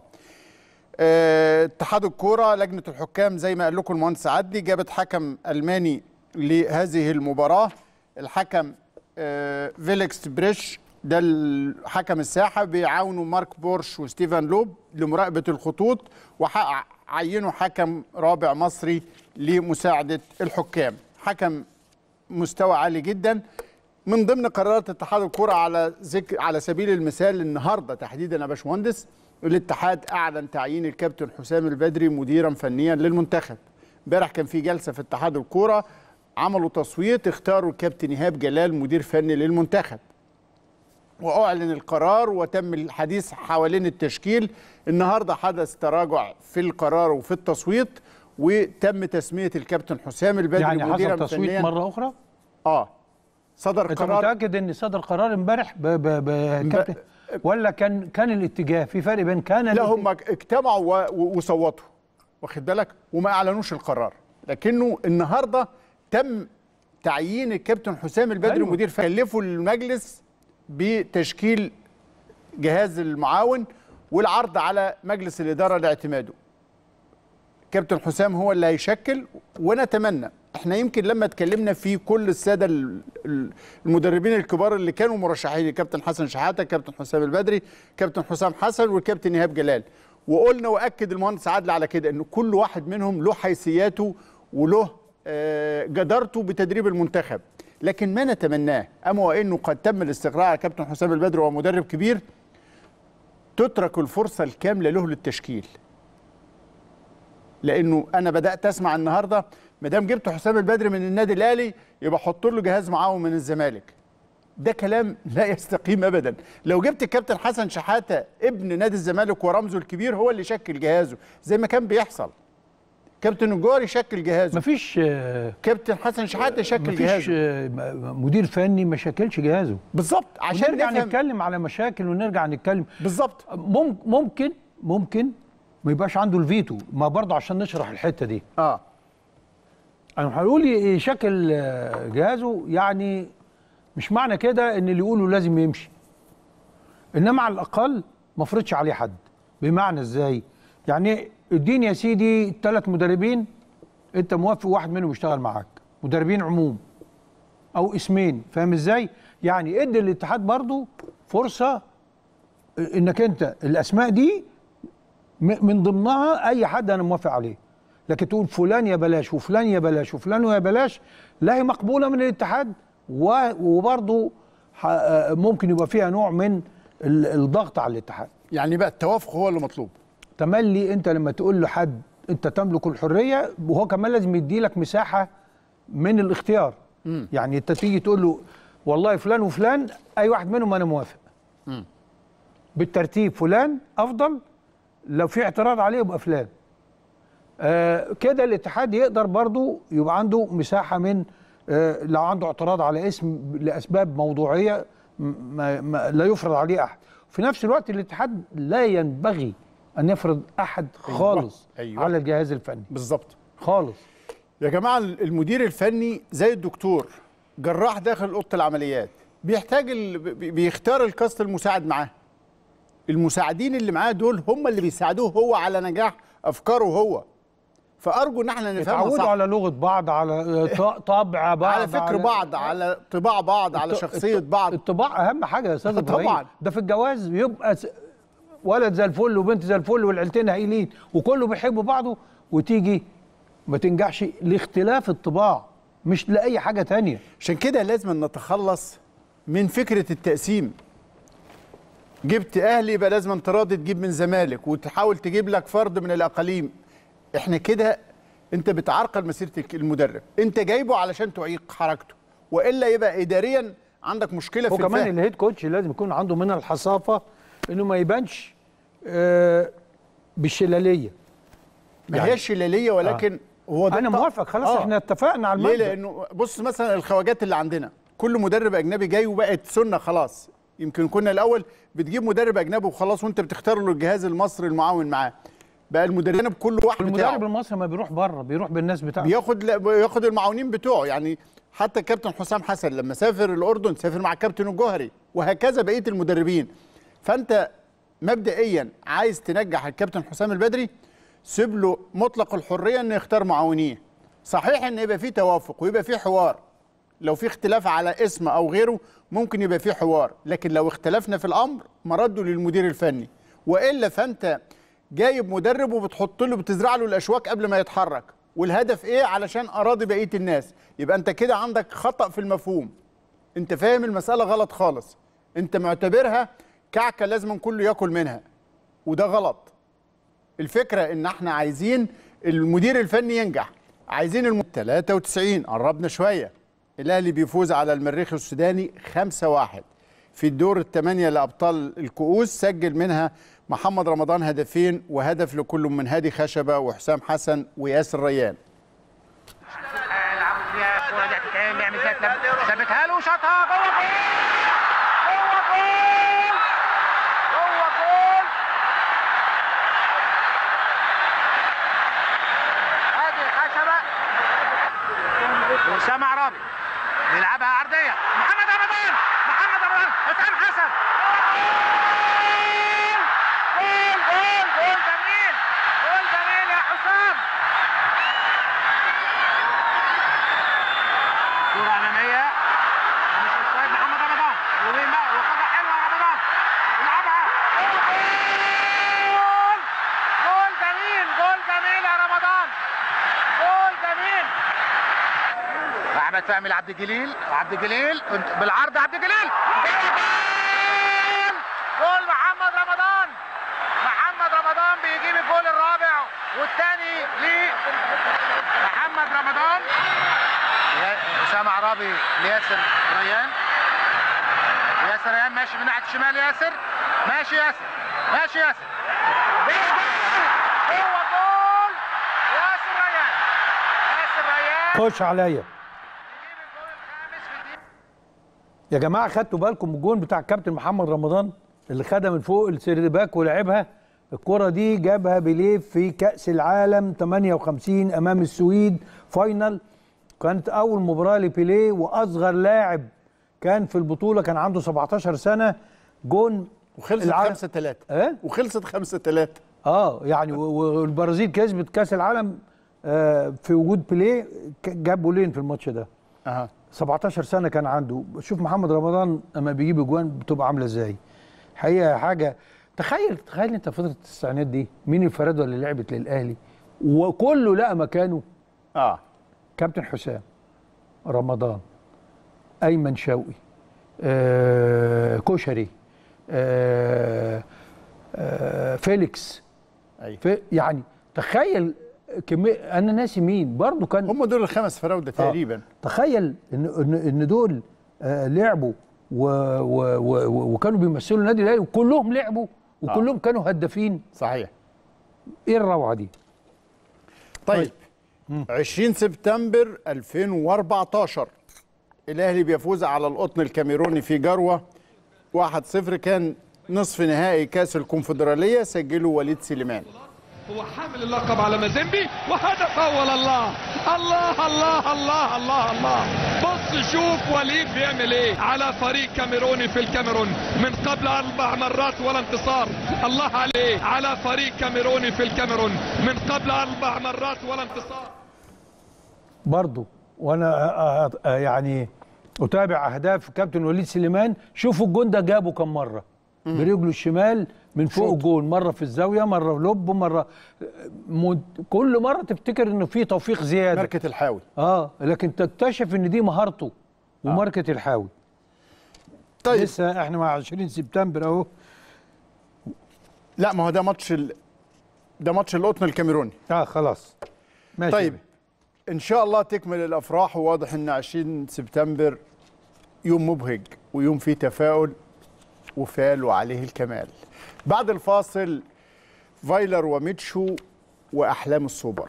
آه، اتحاد الكوره لجنه الحكام زي ما قال لكم المهندس عدلي جابت حكم الماني لهذه المباراه الحكم آه، فيليكس بريش ده الحكم الساحه بيعاونوا مارك بورش وستيفان لوب لمراقبه الخطوط وعينوا حكم رابع مصري لمساعده الحكام حكم مستوى عالي جدا من ضمن قرارات اتحاد الكرة على ذكر على سبيل المثال النهارده تحديدا يا باشمهندس الاتحاد اعلن تعيين الكابتن حسام البدري مديرا فنيا للمنتخب امبارح كان في جلسه في اتحاد الكوره عملوا تصويت اختاروا الكابتن ايهاب جلال مدير فني للمنتخب واعلن القرار وتم الحديث حوالين التشكيل النهارده حدث تراجع في القرار وفي التصويت وتم تسميه الكابتن حسام البدري يعني مديرا حصل تصويت فنيا مره اخرى اه صدر انت قرار متاكد ان صدر قرار امبارح ب... ب... ب... كابتن ولا كان كان الاتجاه في فرق بين كان لا الاتجاه- هم اجتمعوا و- و- وصوتوا واخد بالك وما اعلنوش القرار لكنه النهارده تم تعيين الكابتن حسام البدري أيوة. أيوة. مدير كلفوا المجلس بتشكيل جهاز المعاون والعرض على مجلس الاداره لاعتماده كابتن حسام هو اللي هيشكل ونتمنى احنا يمكن لما اتكلمنا في كل الساده ال- ال- المدربين الكبار اللي كانوا مرشحين الكابتن حسن شحاته كابتن حسام البدري كابتن حسام حسن والكابتن ايهاب جلال وقلنا واكد المهندس عادل على كده ان كل واحد منهم له حيثياته وله آه، جدارته بتدريب المنتخب لكن ما نتمناه اما وانه قد تم الاستقراء على كابتن حسام البدري وهو مدرب كبير تترك الفرصه الكامله له للتشكيل لانه انا بدات اسمع النهارده ما دام جبت حسام البدري من النادي الاهلي يبقى حط له جهاز معاون من الزمالك ده كلام لا يستقيم ابدا لو جبت الكابتن حسن شحاته ابن نادي الزمالك ورمزه الكبير هو اللي شكل جهازه زي ما كان بيحصل كابتن الجوهري شكل جهازه مفيش آه، كابتن حسن شحاته شكل مفيش جهازه آه، م- مدير فني ما شكلش جهازه بالظبط عشان نرجع نفهم نتكلم على مشاكل ونرجع نتكلم بالظبط مم- ممكن ممكن ما يبقاش عنده الفيتو ما برضه عشان نشرح الحته دي اه انا هقول يشكل آه، جهازه يعني مش معنى كده ان اللي يقوله لازم يمشي انما على الاقل ما فرضش عليه حد بمعنى ازاي يعني اديني يا سيدي ثلاث مدربين انت موافق واحد منهم يشتغل معاك مدربين عموم او اسمين فاهم ازاي يعني ادي الاتحاد برضو فرصه انك انت الاسماء دي م- من ضمنها اي حد انا موافق عليه لكن تقول فلان يا بلاش وفلان يا بلاش وفلان يا بلاش لا هي مقبوله من الاتحاد و- وبرضه ح- آه، ممكن يبقى فيها نوع من ال- الضغط على الاتحاد يعني بقى التوافق هو اللي مطلوب تملي انت لما تقول لحد انت تملك الحريه وهو كمان لازم يدي لك مساحه من الاختيار يعني انت تيجي تقول له والله فلان وفلان اي واحد منهم انا موافق بالترتيب فلان افضل لو في اعتراض عليه يبقى فلان آه كده الاتحاد يقدر برضو يبقى عنده مساحه من آه لو عنده اعتراض على اسم لاسباب موضوعيه م- ما ما لا يفرض عليه احد في نفس الوقت الاتحاد لا ينبغي ان يفرض احد خالص أيوة. على الجهاز الفني بالظبط خالص يا جماعه المدير الفني زي الدكتور جراح داخل اوضه العمليات بيحتاج ال... بي- بيختار الكاست المساعد معاه المساعدين اللي معاه دول هم اللي بيساعدوه هو على نجاح افكاره هو فارجو ان احنا نفهمها يتعودوا صح على لغه بعض على آه، ط- طبع بعض على فكر بعض على طباع بعض على الط- شخصيه الط- بعض الطباع اهم حاجه يا استاذ طبعاً. ابراهيم ده في الجواز بيبقى س- ولد زي الفل وبنت زي الفل والعيلتين هايلين وكله بيحب بعضه وتيجي ما تنجحش لاختلاف الطباع مش لاي حاجه تانية عشان كده لازم نتخلص من فكره التقسيم جبت اهلي يبقى لازم تراضي تجيب من زمالك وتحاول تجيب لك فرد من الاقاليم احنا كده انت بتعرقل مسيره المدرب انت جايبه علشان تعيق حركته والا يبقى اداريا عندك مشكله في وكمان الفهم الهيد كوتش لازم يكون عنده من الحصافه انه ما يبانش آه بالشلاليه ما يعني- هي الشلاليه ولكن هو ده انا الط- موافق خلاص آه. احنا اتفقنا على ليه المبدا لانه بص مثلا الخواجات اللي عندنا كل مدرب اجنبي جاي وبقت سنه خلاص يمكن كنا الاول بتجيب مدرب اجنبي وخلاص وانت بتختار له الجهاز المصري المعاون معاه بقى المدرب كل واحد المدرب بتاعه المصري ما بيروح بره بيروح بالناس بتاعته بياخد لا بياخد المعاونين بتوعه يعني حتى الكابتن حسام حسن لما سافر الاردن سافر مع الكابتن الجوهري وهكذا بقيه المدربين فانت مبدئيا عايز تنجح الكابتن حسام البدري سيب له مطلق الحريه انه يختار معاونيه صحيح ان يبقى في توافق ويبقى في حوار لو في اختلاف على اسم او غيره ممكن يبقى في حوار لكن لو اختلفنا في الامر مرده للمدير الفني والا فانت جايب مدرب وبتحط له بتزرع له الاشواك قبل ما يتحرك والهدف ايه علشان اراضي بقيه الناس يبقى انت كده عندك خطا في المفهوم انت فاهم المساله غلط خالص انت معتبرها كعكه لازم كله ياكل منها وده غلط الفكره ان احنا عايزين المدير الفني ينجح عايزين الم... 93 قربنا شويه الاهلي بيفوز على المريخ السوداني 5-1 في الدور الثمانيه لابطال الكؤوس سجل منها محمد رمضان هدفين وهدف لكل من هادي خشبه وحسام حسن وياسر ريان يلعبوا فيها الكوره دي هتتعمل بيعمل فيها تلم- ثبتها له وشاطها جوه جول جوه جول جوه جول ادي خشبه وسام عرابي يلعبها عرضيه محمد رمضان محمد رمضان حسام حسن جول جول جول جميل جول جميل يا حسام كرة أمامية مش الصيد محمد رمضان وما وخدها حلوة رمضان يلعبها جول جول جميل جول جميل يا رمضان جول جميل أحمد فهمي لعبد الجليل عبد الجليل انت- بالعرض عبد الجليل جول جول محمد رمضان محمد رمضان بيجيب الجول الرابع والثاني لمحمد رمضان يا- اسامه عرابي لياسر ريان ياسر ريان ماشي من ناحيه الشمال ياسر ماشي ياسر ماشي ياسر هو جول ياسر ريان ياسر ريان خش عليا يجيب الجول الخامس في الدقيقه يا جماعه خدتوا بالكم من الجون بتاع الكابتن محمد رمضان اللي خدها من فوق السيرباك ولعبها الكرة دي جابها بليف في كأس العالم 58 أمام السويد فاينل كانت أول مباراة لبيليه وأصغر لاعب كان في البطولة كان عنده 17 سنة جون وخلصت العالم- 5 3 إيه؟ وخلصت 5 3 اه يعني و- والبرازيل كسبت كأس العالم آه في وجود بيليه ك- جاب جولين في الماتش ده اها 17 سنه كان عنده شوف محمد رمضان اما بيجيب اجوان بتبقى عامله ازاي حقيقه حاجه تخيل تخيل انت فتره التسعينات دي مين الفرادة اللي لعبت للاهلي وكله لقى مكانه اه كابتن حسام رمضان ايمن شوقي آه كشري آه آه فيليكس ايوه في يعني تخيل كمية انا ناسي مين برضو كان هم دول الخمس فراوده تقريبا تخيل ان ان ان دول آه لعبوا و و و وكانوا بيمثلوا النادي الاهلي وكلهم لعبوا وكلهم كانوا هدافين صحيح ايه الروعه دي طيب 20 سبتمبر 2014 الاهلي بيفوز على القطن الكاميروني في جروه 1-0 كان نصف نهائي كاس الكونفدراليه سجله وليد سليمان هو حامل اللقب على مازيمبي وهدف اول الله الله الله الله الله الله بص شوف وليد بيعمل ايه على فريق كاميروني في الكاميرون من قبل اربع مرات ولا انتصار الله عليه على فريق كاميروني في الكاميرون من قبل اربع مرات ولا انتصار برضو وانا آه، آه، يعني اتابع اهداف كابتن وليد سليمان شوفوا الجون ده جابه كم مره برجله الشمال من فوق الجون مره في الزاويه مره في لب مره مد... كل مره تفتكر انه في توفيق زياده ماركه الحاوي اه لكن تكتشف ان دي مهارته وماركه الحاوي طيب لسه احنا مع 20 سبتمبر اهو لا ما هو ده ماتش ال... ده ماتش القطن الكاميروني اه خلاص ماشي طيب ان شاء الله تكمل الافراح وواضح ان 20 سبتمبر يوم مبهج ويوم فيه تفاؤل وفال وعليه الكمال بعد الفاصل فايلر وميتشو واحلام السوبر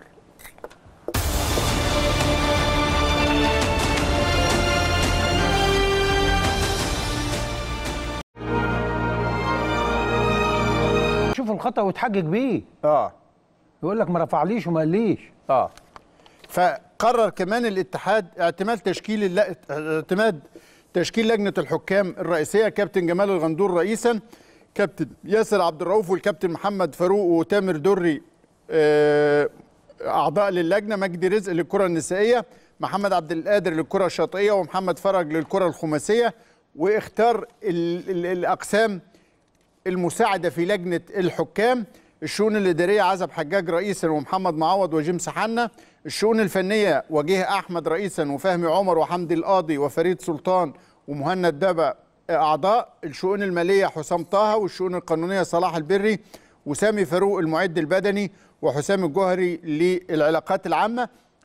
شوف الخطا وتحجج بيه اه يقول لك ما رفعليش وما قاليش اه فقرر كمان الاتحاد اعتماد تشكيل الل... اعتماد تشكيل لجنه الحكام الرئيسيه كابتن جمال الغندور رئيسا كابتن ياسر عبد الرؤوف والكابتن محمد فاروق وتامر دري آه، اعضاء للجنه مجدي رزق للكره النسائيه محمد عبد القادر للكره الشاطئيه ومحمد فرج للكره الخماسيه واختار ال... ال... الاقسام المساعدة في لجنة الحكام الشؤون الإدارية عزب حجاج رئيسا ومحمد معوض وجيمس حنا الشؤون الفنية وجيه أحمد رئيسا وفهمي عمر وحمدي القاضي وفريد سلطان ومهند دبا أعضاء الشؤون المالية حسام طه والشؤون القانونية صلاح البري وسامي فاروق المعد البدني وحسام الجوهري للعلاقات العامة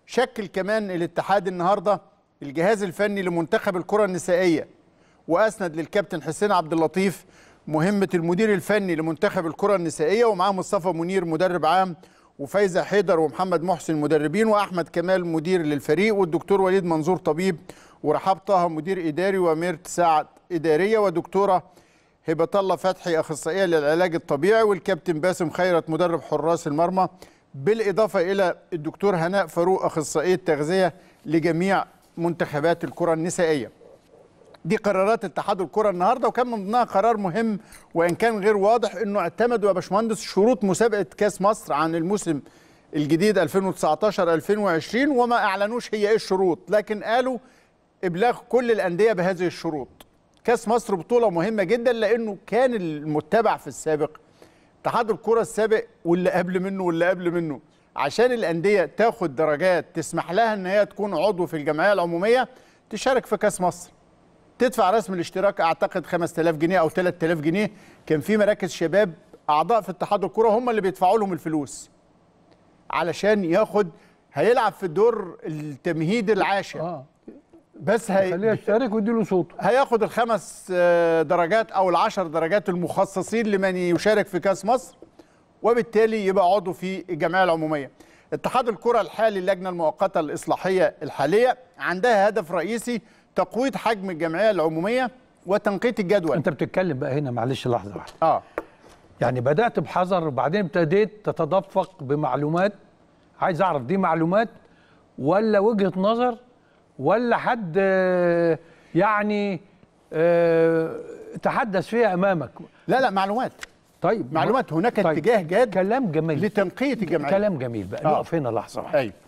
شكل كمان الاتحاد النهارده الجهاز الفني لمنتخب الكره النسائيه واسند للكابتن حسين عبد اللطيف مهمه المدير الفني لمنتخب الكره النسائيه ومعاه مصطفى منير مدرب عام وفايزه حيدر ومحمد محسن مدربين واحمد كمال مدير للفريق والدكتور وليد منظور طبيب ورحاب طه مدير اداري وميرت سعد اداريه ودكتوره هبه الله فتحي اخصائيه للعلاج الطبيعي والكابتن باسم خيرت مدرب حراس المرمى بالاضافه الى الدكتور هناء فاروق اخصائيه تغذيه لجميع منتخبات الكره النسائيه. دي قرارات اتحاد الكره النهارده وكان من ضمنها قرار مهم وان كان غير واضح انه اعتمدوا يا باشمهندس شروط مسابقه كاس مصر عن الموسم الجديد 2019 2020 وما اعلنوش هي ايه الشروط لكن قالوا ابلاغ كل الانديه بهذه الشروط. كاس مصر بطوله مهمه جدا لانه كان المتبع في السابق اتحاد الكره السابق واللي قبل منه واللي قبل منه عشان الانديه تاخد درجات تسمح لها ان هي تكون عضو في الجمعيه العموميه تشارك في كاس مصر تدفع رسم الاشتراك اعتقد 5000 جنيه او 3000 جنيه كان في مراكز شباب اعضاء في اتحاد الكره هم اللي بيدفعوا لهم الفلوس علشان ياخد هيلعب في الدور التمهيدي العاشر اه بس خليه هي يشترك ويديله صوته هياخد الخمس آه، درجات او العشر درجات المخصصين لمن يشارك في كاس مصر وبالتالي يبقى عضو في الجمعيه العموميه. اتحاد الكره الحالي اللجنه المؤقته الاصلاحيه الحاليه عندها هدف رئيسي تقويض حجم الجمعيه العموميه وتنقية الجدول. انت بتتكلم بقى هنا معلش لحظه واحده اه يعني بدات بحذر وبعدين ابتديت تتدفق بمعلومات عايز اعرف دي معلومات ولا وجهه نظر ولا حد آه، يعني آه، تحدث فيها امامك لا لا معلومات طيب معلومات هناك طيب. اتجاه جاد كلام جميل لتنقية الجمعيه. كلام جميل بقى آه. نقف هنا لحظه واحده ايوه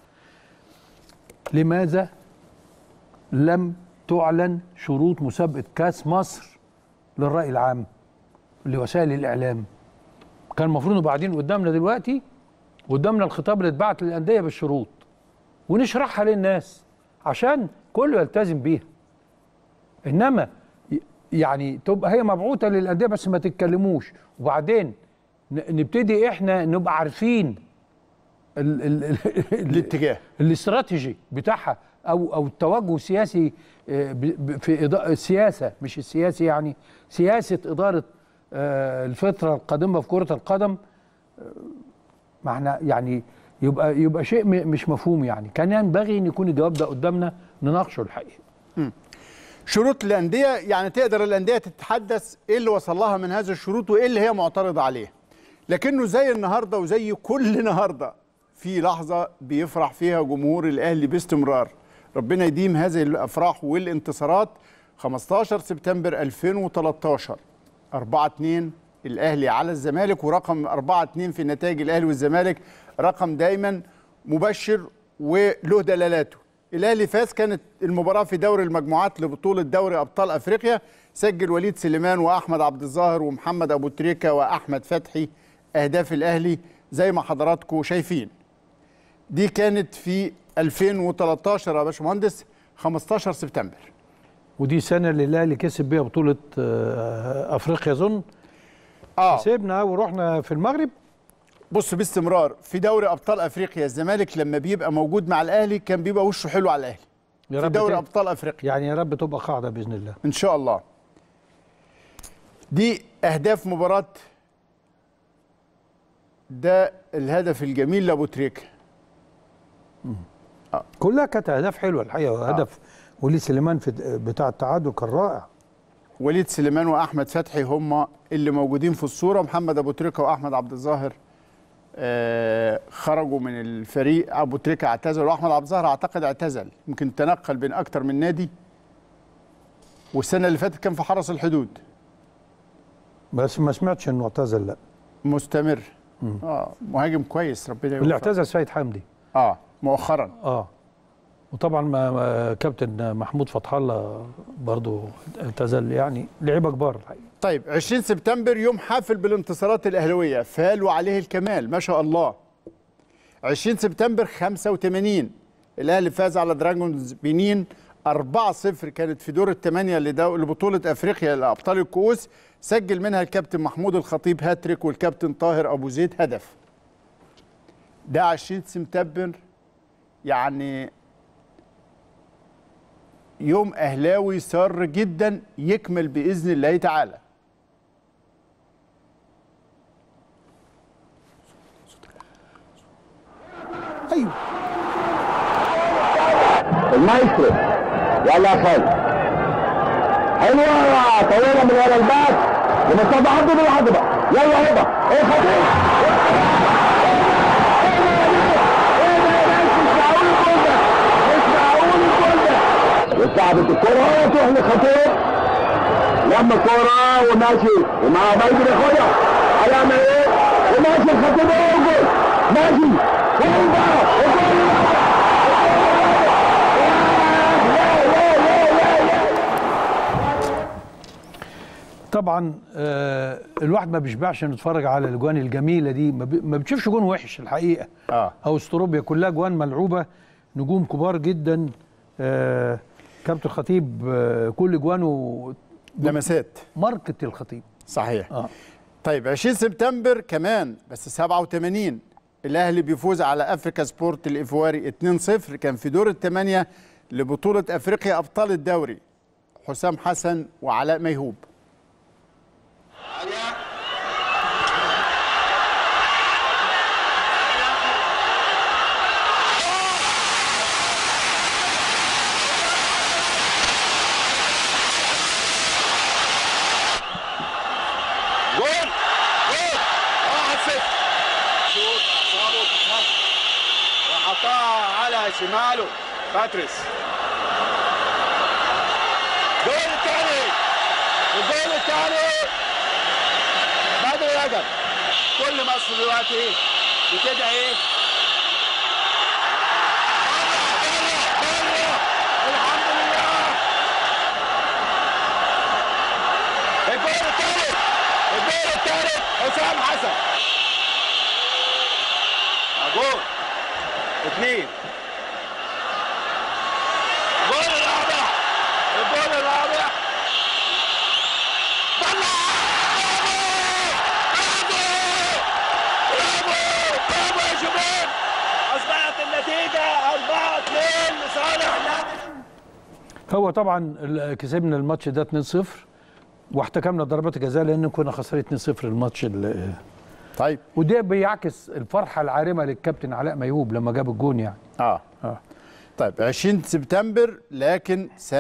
لماذا لم تعلن شروط مسابقة كاس مصر للرأي العام لوسائل الإعلام كان المفروض نبقى قاعدين قدامنا دلوقتي قدامنا الخطاب اللي اتبعت للأندية بالشروط ونشرحها للناس عشان كله يلتزم بيها إنما ي- يعني تبقى هي مبعوثة للأندية بس ما تتكلموش وبعدين ن- نبتدي إحنا نبقى عارفين ال ال ال الاتجاه الاستراتيجي بتاعها او او التوجه السياسي آه، ب- ب- في إضاءة السياسه مش السياسي يعني سياسه اداره آه، الفتره القادمه في كره القدم آه، ما احنا يعني يبقى يبقى شيء م- مش مفهوم يعني كان ينبغي ان يكون الجواب ده قدامنا نناقشه الحقيقه شروط الانديه يعني تقدر الانديه تتحدث ايه اللي وصل لها من هذه الشروط وايه اللي هي معترضه عليه لكنه زي النهارده وزي كل النهارده في لحظه بيفرح فيها جمهور الاهلي باستمرار ربنا يديم هذه الافراح والانتصارات 15 سبتمبر 2013 4 2 الاهلي على الزمالك ورقم 4 2 في نتائج الاهلي والزمالك رقم دايما مبشر وله دلالاته الاهلي فاز كانت المباراه في دوري المجموعات لبطوله دوري ابطال افريقيا سجل وليد سليمان واحمد عبد الظاهر ومحمد ابو تريكه واحمد فتحي اهداف الاهلي زي ما حضراتكم شايفين دي كانت في 2013 يا باشمهندس 15 سبتمبر ودي سنه اللي الاهلي كسب بيها بطوله آه، افريقيا اظن اه كسبنا ورحنا في المغرب بص باستمرار في دوري ابطال افريقيا الزمالك لما بيبقى موجود مع الاهلي كان بيبقى وشه حلو على الاهلي يا في رب دوري تاني. ابطال افريقيا يعني يا رب تبقى قاعده باذن الله ان شاء الله دي اهداف مباراه ده الهدف الجميل لابو تريكه كلها كانت اهداف حلوه الحقيقه وهدف وليد سليمان في بتاع التعادل كان رائع وليد سليمان واحمد فتحي هم اللي موجودين في الصوره محمد ابو تريكه واحمد عبد الظاهر آه خرجوا من الفريق ابو تريكه اعتزل واحمد عبد الظاهر اعتقد اعتزل يمكن تنقل بين اكتر من نادي والسنه اللي فاتت كان في حرس الحدود بس ما سمعتش انه اعتزل لا مستمر اه مهاجم كويس ربنا اللي يوفقه اعتزل سيد حمدي اه مؤخرا اه وطبعا ما ما- كابتن محمود فتح الله برضه اعتزل يعني لعيبه كبار الحقيقه طيب 20 سبتمبر يوم حافل بالانتصارات الاهلاويه فال وعليه الكمال ما شاء الله 20 سبتمبر 85 الاهلي فاز على دراجونز بنين 4-0 كانت في دور الثمانيه لدو- لبطوله افريقيا لابطال الكؤوس سجل منها الكابتن محمود الخطيب هاتريك والكابتن طاهر ابو زيد هدف ده 20 سبتمبر يعني يوم اهلاوي سار جدا يكمل باذن الله تعالى ايوه المايسترو يلا يا خالد حلوه طويله من ورا الباك ومصطفى عبده بالعضبه يلا هبه ايه خطير واتلعبت الكرة تروح لخطير لما الكرة وماشي ومع بايدن ياخدها على ما ايه وماشي الخطيب يوقف ماشي فين بقى وجول طبعا آه الواحد ما بيشبعش انه يتفرج على الاجوان الجميله دي ما, بي ما بتشوفش جون وحش الحقيقه اه او استروبيا كلها جوان ملعوبه نجوم كبار جدا آه كابتن الخطيب آه كل جوانه لمسات ماركه الخطيب صحيح اه طيب 20 سبتمبر كمان بس 87 الاهلي بيفوز على افريكا سبورت الايفواري 2-0 كان في دور الثمانيه لبطوله افريقيا ابطال الدوري حسام حسن وعلاء ميهوب جول جول واحد صفر شوط اعصابه تتهز وحطها على شماله باتريس الجول الثاني الجول الثاني بدر رجب كل مصر دلوقتي بتدعي ايه؟ الحمد لله الجول الثالث الجول الثالث حسام حسن جول اثنين الجول الرابع الجول الرابع طلع برافو برافو يا شباب اصبحت النتيجه 4 2 لصالح نادي هو طبعا ال- كسبنا الماتش ده 2-0 واحتكمنا ضربات الجزاء لان كنا خسرانين 2-0 الماتش ال- طيب وده بيعكس الفرحه العارمه للكابتن علاء ميهوب لما جاب الجون يعني اه اه طيب 20 سبتمبر لكن س...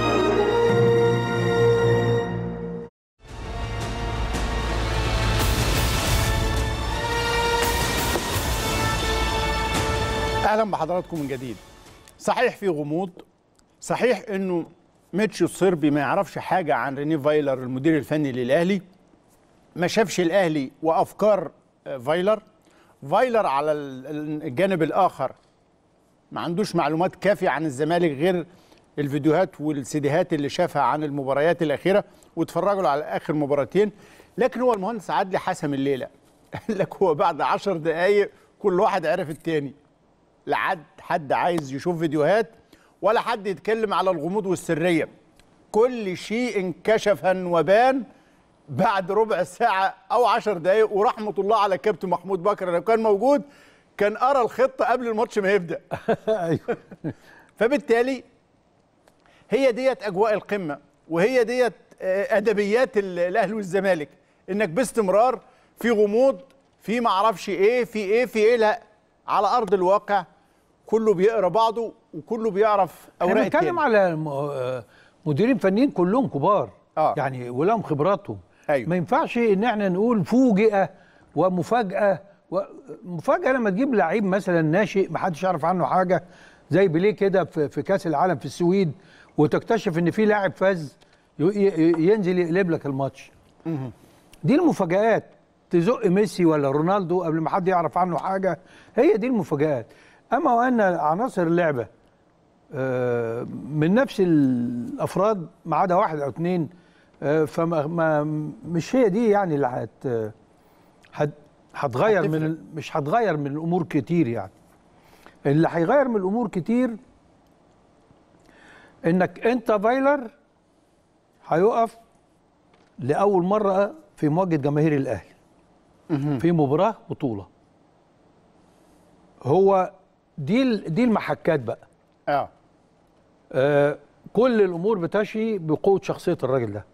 اهلا بحضراتكم من جديد صحيح في غموض صحيح انه ميتشو الصربي ما يعرفش حاجه عن ريني فايلر المدير الفني للاهلي ما شافش الاهلي وافكار آه، فايلر فايلر على ال- الجانب الاخر ما عندوش معلومات كافية عن الزمالك غير الفيديوهات والسيديهات اللي شافها عن المباريات الأخيرة واتفرجوا على آخر مباراتين لكن هو المهندس عدلي حسم الليلة قال لك هو بعد عشر دقايق كل واحد عرف التاني لا حد حد عايز يشوف فيديوهات ولا حد يتكلم على الغموض والسرية كل شيء انكشف وبان بعد ربع ساعة أو عشر دقايق ورحمة الله على كابتن محمود بكر لو كان موجود كان قرا الخطة قبل الماتش ما يبدأ ايوه فبالتالي هي ديت اجواء القمه وهي ديت آه، ادبيات ال- الاهلي والزمالك انك باستمرار في غموض في ما اعرفش ايه في ايه في ايه لا على ارض الواقع كله بيقرا بعضه وكله بيعرف احنا اوراق بنتكلم التاني. على م- آه، مديرين فنيين كلهم كبار آه. يعني ولهم خبراتهم أيوة. ما ينفعش ان احنا نقول فوجئه ومفاجاه و- مفاجاه لما تجيب لعيب مثلا ناشئ ما حدش يعرف عنه حاجه زي بيليه كده في في كاس العالم في السويد وتكتشف ان في لاعب فاز ي- ي- ينزل يقلب لك الماتش دي المفاجآت تزق ميسي ولا رونالدو قبل ما حد يعرف عنه حاجه هي دي المفاجآت اما وان عناصر اللعبه آه، من نفس الافراد ما عدا واحد او اثنين فما ما مش هي دي يعني اللي هت هت- هتغير من هتفرق. ال- مش هتغير من الامور كتير يعني اللي هيغير من الامور كتير انك انت فايلر هيقف لاول مره في مواجهه جماهير الاهلي في مباراه بطوله هو دي ال- دي المحكات بقى اه آه كل الامور بتشي بقوه شخصيه الراجل ده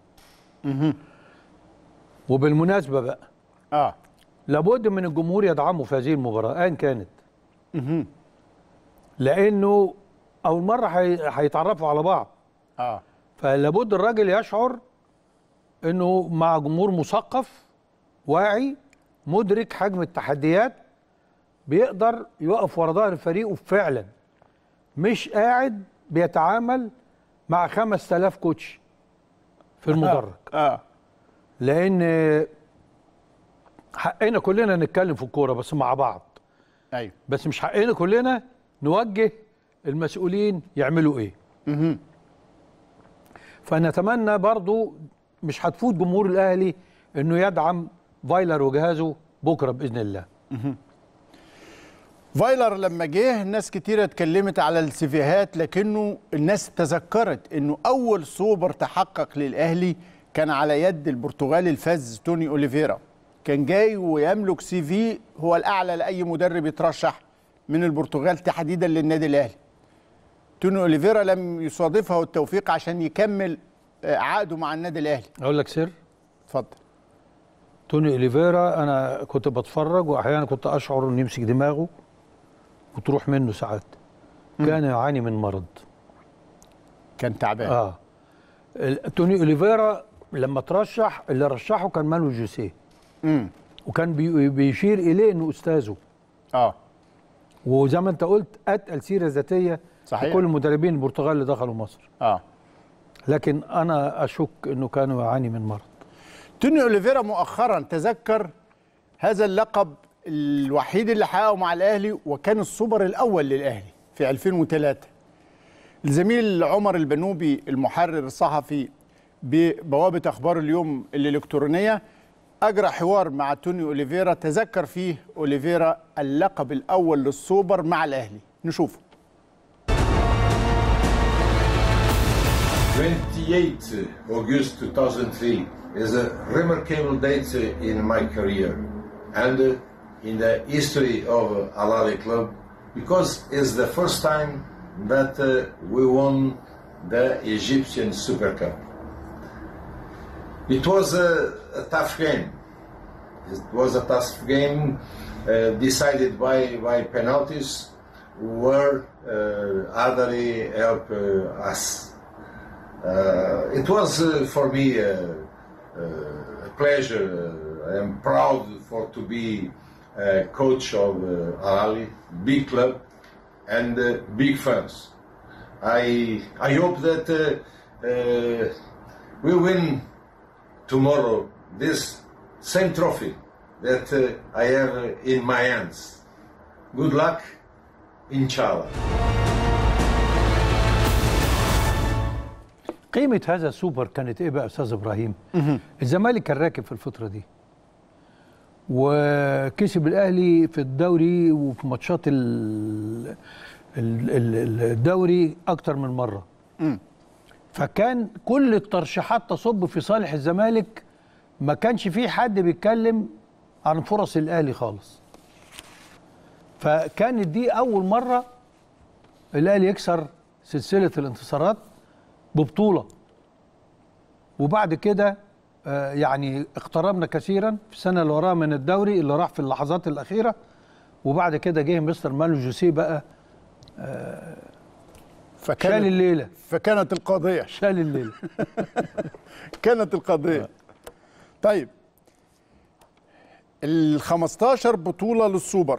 وبالمناسبه بقى اه لابد من الجمهور يدعمه في هذه المباراه ايا كانت لانه اول مره هي- هيتعرفوا على بعض اه فلابد الراجل يشعر انه مع جمهور مثقف واعي مدرك حجم التحديات بيقدر يقف ورا ظهر فريقه فعلا مش قاعد بيتعامل مع 5000 كوتش في المدرج اه لان حقنا كلنا نتكلم في الكوره بس مع بعض ايوه بس مش حقنا كلنا نوجه المسؤولين يعملوا ايه فنتمنى برضو مش هتفوت جمهور الاهلي انه يدعم فايلر وجهازه بكره باذن الله فايلر لما جه ناس كتيرة اتكلمت على السيفيهات لكنه الناس تذكرت انه اول سوبر تحقق للاهلي كان على يد البرتغالي الفاز توني اوليفيرا كان جاي ويملك سي في هو الاعلى لاي مدرب يترشح من البرتغال تحديدا للنادي الاهلي توني اوليفيرا لم يصادفه التوفيق عشان يكمل آه، عقده مع النادي الاهلي اقول لك سر اتفضل توني اوليفيرا انا كنت بتفرج واحيانا كنت اشعر انه يمسك دماغه وتروح منه ساعات كان يعاني من مرض كان تعبان اه ال- توني اوليفيرا لما ترشح اللي رشحه كان مانو جوسيه امم وكان بي- بيشير اليه انه استاذه اه وزي ما انت قلت اتقل سيره ذاتيه صحيح. في كل المدربين البرتغال اللي دخلوا مصر اه لكن انا اشك انه كان يعاني من مرض توني اوليفيرا مؤخرا تذكر هذا اللقب الوحيد اللي حققه مع الاهلي وكان السوبر الاول للاهلي في 2003 الزميل عمر البنوبي المحرر الصحفي ببوابه اخبار اليوم الالكترونيه اجرى حوار مع توني اوليفيرا تذكر فيه اوليفيرا اللقب الاول للسوبر مع الاهلي نشوفه 28 August 2003 is a remarkable date in my career and in the history of Al Ahly club because it's the first time that uh, we won the Egyptian Super Cup. It was a, a tough game. It was a tough game uh, decided by, by penalties where uh, Adali helped uh, us. Uh, it was uh, for me uh, uh, a pleasure. Uh, I am proud for to be uh, coach of uh, Al Ahly, big club, and uh, big fans. I I hope that uh, uh, we win tomorrow this same trophy that uh, I have uh, in my hands. Good luck, inshallah. قيمه هذا السوبر كانت ايه بقى يا استاذ ابراهيم الزمالك كان راكب في الفتره دي وكسب الاهلي في الدوري وفي ماتشات ال- ال- ال- الدوري اكتر من مره فكان كل الترشيحات تصب في صالح الزمالك ما كانش فيه حد بيتكلم عن فرص الاهلي خالص فكانت دي اول مره الاهلي يكسر سلسله الانتصارات ببطوله وبعد كده آه، يعني اقتربنا كثيرا في السنه اللي وراها من الدوري اللي راح في اللحظات الاخيره وبعد كده جه مستر مانو جوسيه بقى شال فكانت الليله فكانت القضيه شال الليله كانت القضية طيب ال 15 بطولة للسوبر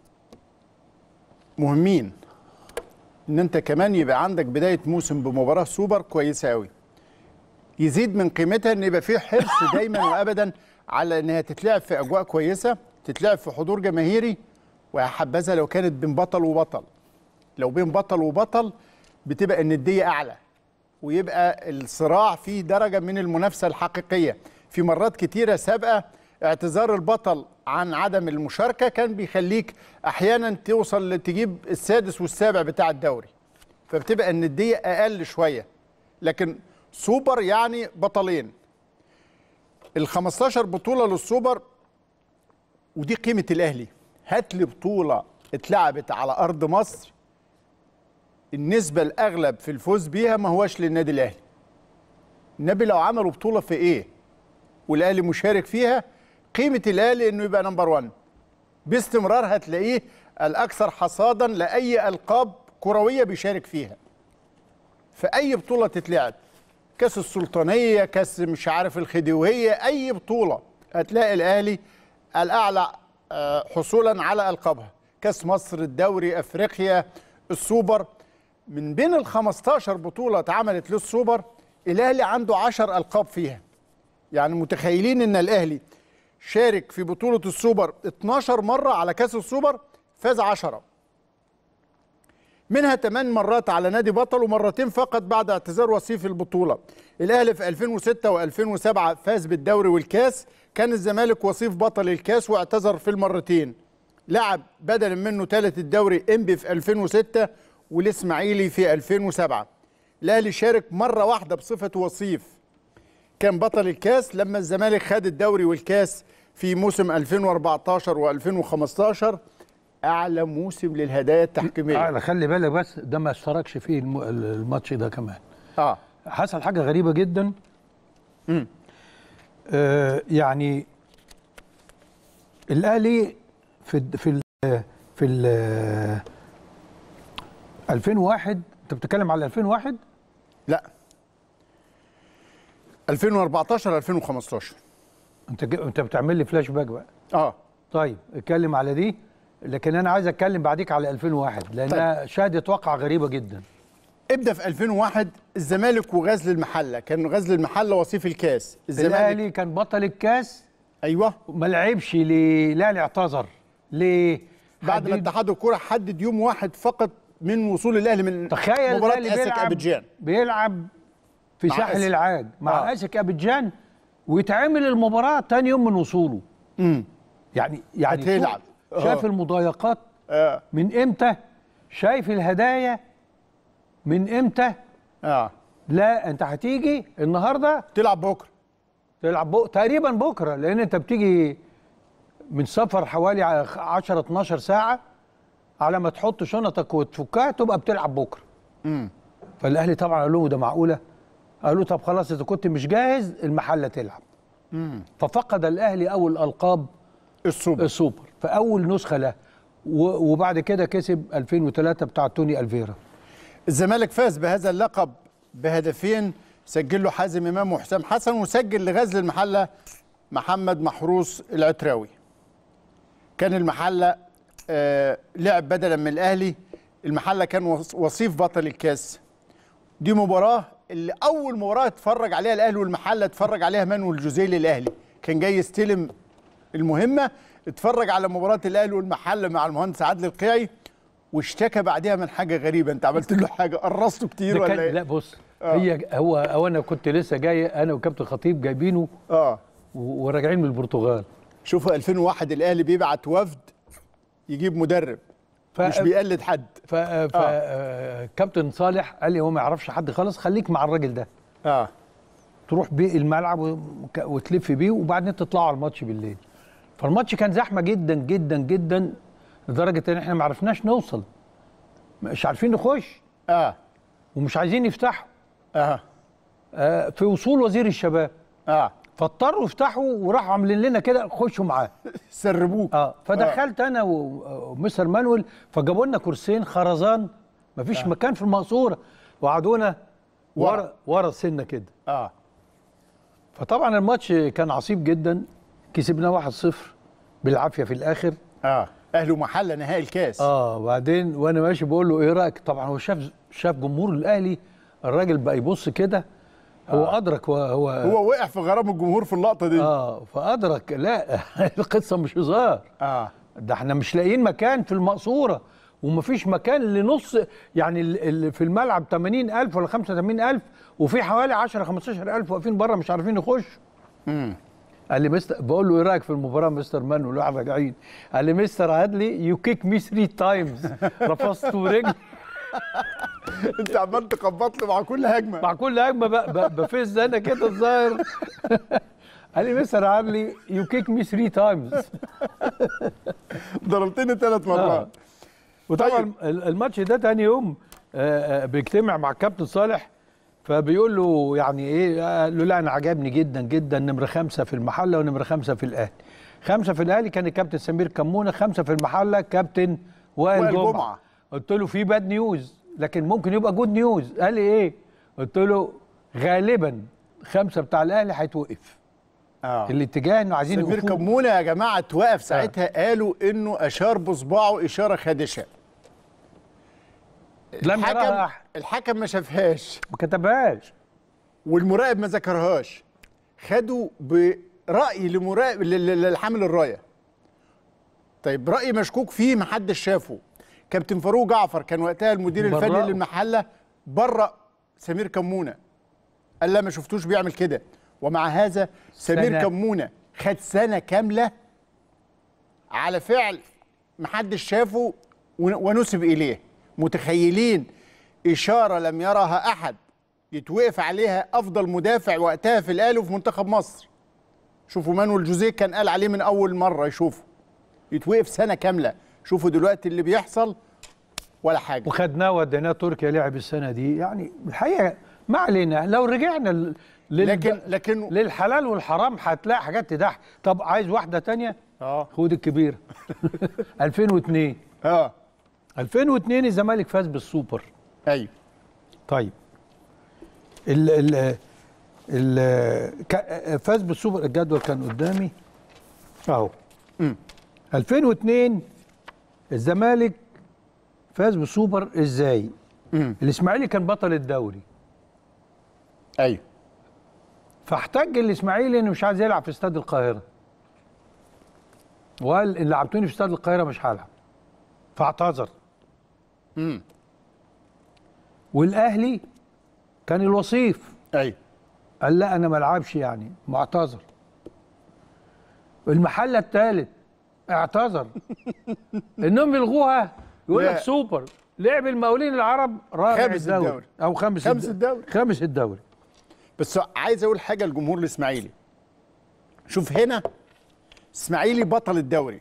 مهمين ان انت كمان يبقى عندك بداية موسم بمباراة سوبر كويسة قوي يزيد من قيمتها ان يبقى فيه حرص دايما وابدا على انها تتلعب في اجواء كويسة تتلعب في حضور جماهيري ويا حبذا لو كانت بين بطل وبطل لو بين بطل وبطل بتبقى الندية اعلى ويبقى الصراع فيه درجة من المنافسة الحقيقية في مرات كتيرة سابقة اعتذار البطل عن عدم المشاركة كان بيخليك أحيانا توصل تجيب السادس والسابع بتاع الدوري فبتبقى الندية أقل شوية لكن سوبر يعني بطلين ال 15 بطولة للسوبر ودي قيمة الأهلي هات لي بطولة اتلعبت على ارض مصر النسبه الاغلب في الفوز بيها ما هوش للنادي الاهلي النبي لو عملوا بطوله في ايه والاهلي مشارك فيها قيمه الاهلي انه يبقى نمبر 1 باستمرار هتلاقيه الاكثر حصادا لاي القاب كرويه بيشارك فيها في اي بطوله تتلعب كاس السلطانيه كاس مش عارف الخديويه اي بطوله هتلاقي الاهلي الاعلى آه، حصولا على القابها كاس مصر الدوري افريقيا السوبر من بين ال 15 بطوله اتعملت للسوبر الاهلي عنده 10 القاب فيها يعني متخيلين ان الاهلي شارك في بطوله السوبر 12 مره على كاس السوبر فاز 10 منها 8 مرات على نادي بطل ومرتين فقط بعد اعتذار وصيف البطوله الاهلي في 2006 و2007 فاز بالدوري والكاس كان الزمالك وصيف بطل الكاس واعتذر في المرتين لعب بدلا منه ثالث الدوري انبي في 2006 والاسماعيلي في 2007 الاهلي شارك مره واحده بصفه وصيف كان بطل الكاس لما الزمالك خد الدوري والكاس في موسم 2014 و2015 اعلى موسم للهدايا التحكيميه أعلى خلي بالك بس ده ما اشتركش فيه الم- الماتش ده كمان اه حصل حاجه غريبه جدا آه يعني الاهلي في ال في ال في ال 2001 انت بتتكلم على 2001 لا 2014 2015 انت ج- انت بتعمل لي فلاش باك بقى اه طيب اتكلم على دي لكن انا عايز اتكلم بعديك على 2001 لانها شهدت واقعه غريبه جدا ابدا في 2001 الزمالك وغزل المحله كان غزل المحله وصيف الكاس الزمالك الاهلي كان بطل الكاس ايوه ما لعبش ليه الاهلي اعتذر ليه بعد ما حديد- اتحاد الكوره حدد يوم واحد فقط من وصول الاهلي من تخيل مباراه الاهلي اسك بيلعب ابيجان بيلعب في مع ساحل أسك. العاج مع آه. آه. اسك ابيجان ويتعمل المباراه تاني يوم من وصوله امم يعني يعني هتلعب. شوف- شاف آه. المضايقات اه من امتى شايف الهدايا من امتى اه لا انت هتيجي النهارده تلعب بكره تلعب بو... تقريبا بكره لان انت بتيجي من سفر حوالي 10 12 ساعه على ما تحط شنطك وتفكها تبقى بتلعب بكره امم فالاهلي طبعا قال له ده معقوله قالوا طب خلاص اذا كنت مش جاهز المحله تلعب امم ففقد الاهلي اول القاب السوبر السوبر في اول نسخه له و- وبعد كده كسب 2003 بتاع توني الفيرا الزمالك فاز بهذا اللقب بهدفين سجل له حازم امام وحسام حسن وسجل لغزل المحله محمد محروس العتراوي كان المحله آه لعب بدلا من الاهلي المحله كان وص- وصيف بطل الكاس دي مباراه اللي اول مباراه اتفرج عليها الاهلي والمحله اتفرج عليها مانويل جوزيه الاهلي كان جاي يستلم المهمه اتفرج على مباراه الاهلي والمحله مع المهندس عادل القيعي واشتكى بعدها من حاجه غريبه انت عملت له حاجه قرصته كتير ده ولا كان ايه لا بص هي هو هو انا كنت لسه جاي انا وكابتن خطيب جايبينه اه و- وراجعين من البرتغال شوف 2001 الاهلي بيبعت وفد يجيب مدرب ف... مش بيقلد حد ف... ف... آه. كابتن صالح قال لي هو ما يعرفش حد خالص خليك مع الراجل ده اه تروح بيه الملعب وك- وتلف بيه وبعدين تطلعوا على الماتش بالليل فالماتش كان زحمه جدا جدا جدا لدرجه ان احنا ما عرفناش نوصل مش عارفين نخش اه ومش عايزين يفتحوا اه آه في وصول وزير الشباب اه فاضطروا يفتحوا وراحوا عاملين لنا كده خشوا معاه سربوك اه فدخلت انا و- ومستر مانويل فجابوا لنا كرسيين خرزان مفيش آه. مكان في المقصوره وقعدونا ورا. ورا ورا السنه كده اه فطبعا الماتش كان عصيب جدا كسبنا 1-0 بالعافيه في الاخر اه اهلي ومحله نهائي الكاس اه وبعدين وانا ماشي بقول له ايه رايك طبعا هو شاف شاف جمهور الاهلي الراجل بقى يبص كده هو آه. ادرك هو هو, هو وقع في غرام الجمهور في اللقطه دي اه فادرك لا القصه مش هزار اه ده احنا مش لاقيين مكان في المقصوره ومفيش مكان لنص يعني ال- ال- في الملعب 80000 ولا 85000 وفي حوالي 10 15000 واقفين بره مش عارفين يخشوا امم قال لي مستر بقول له ايه رايك في المباراه مستر مانويل واحنا راجعين قال لي مستر عادلي يو كيك مي 3 تايمز رفضت رجلي انت عمال تخبط له مع كل هجمه مع كل هجمه ب- ب- بفز انا كده الظاهر قال لي مستر عادلي يو كيك مي 3 تايمز ضربتني ثلاث مرات وطبعا طيب. ال- الماتش ده تاني يوم آه، آه، بيجتمع مع الكابتن صالح فبيقول له يعني ايه قال له لا انا عجبني جدا جدا نمره خمسه في المحله ونمره خمسه في الاهلي خمسه في الاهلي كان الكابتن سمير كمونه خمسه في المحله كابتن وائل وائل جمعه, جمعة. قلت له في باد نيوز لكن ممكن يبقى جود نيوز قال لي ايه قلت له غالبا خمسه بتاع الاهلي هيتوقف اه الاتجاه انه عايزين سمير يوقفوه. كمونه يا جماعه اتوقف ساعتها قالوا انه اشار بصباعه اشاره خادشه لم يراها الحكم احد الحكم ما شافهاش ما كتبهاش والمراقب ما ذكرهاش خدوا براي لمراقب ل- ل- للحامل الرايه طيب راي مشكوك فيه محدش شافه كابتن فاروق جعفر كان وقتها المدير الفني برأه. للمحله برأ سمير كمونه قال لا ما شفتوش بيعمل كده ومع هذا سمير سنة. كمونه خد سنه كامله على فعل محدش شافه ون- ونسب اليه متخيلين اشاره لم يرها احد يتوقف عليها افضل مدافع وقتها في الاهلي وفي منتخب مصر شوفوا مانويل جوزيه كان قال عليه من اول مره يشوفه يتوقف سنه كامله شوفوا دلوقتي اللي بيحصل ولا حاجه وخدناه وديناه تركيا لعب السنه دي يعني الحقيقه ما علينا لو رجعنا ل- لل... لكن لكن للحلال والحرام هتلاقي حاجات تضحك طب عايز واحده تانية اه خد الكبيره 2002 اه 2002 الزمالك فاز بالسوبر ايوه طيب ال ال ال ك- فاز بالسوبر الجدول كان قدامي اهو 2002 الزمالك فاز بالسوبر ازاي؟ الاسماعيلي كان بطل الدوري ايوه فاحتج الاسماعيلي انه مش عايز يلعب في استاد القاهره وقال ان لعبتوني في استاد القاهره مش هلعب فاعتذر والاهلي كان الوصيف ايوه قال لا انا ما العبش يعني معتذر المحله الثالث اعتذر انهم يلغوها يقول لك لا. سوبر لعب المقاولين العرب رابع خامس الدوري, الدوري. او خامس, خامس الد- الدوري. خامس الدوري بس عايز اقول حاجه لجمهور الاسماعيلي شوف هنا اسماعيلي بطل الدوري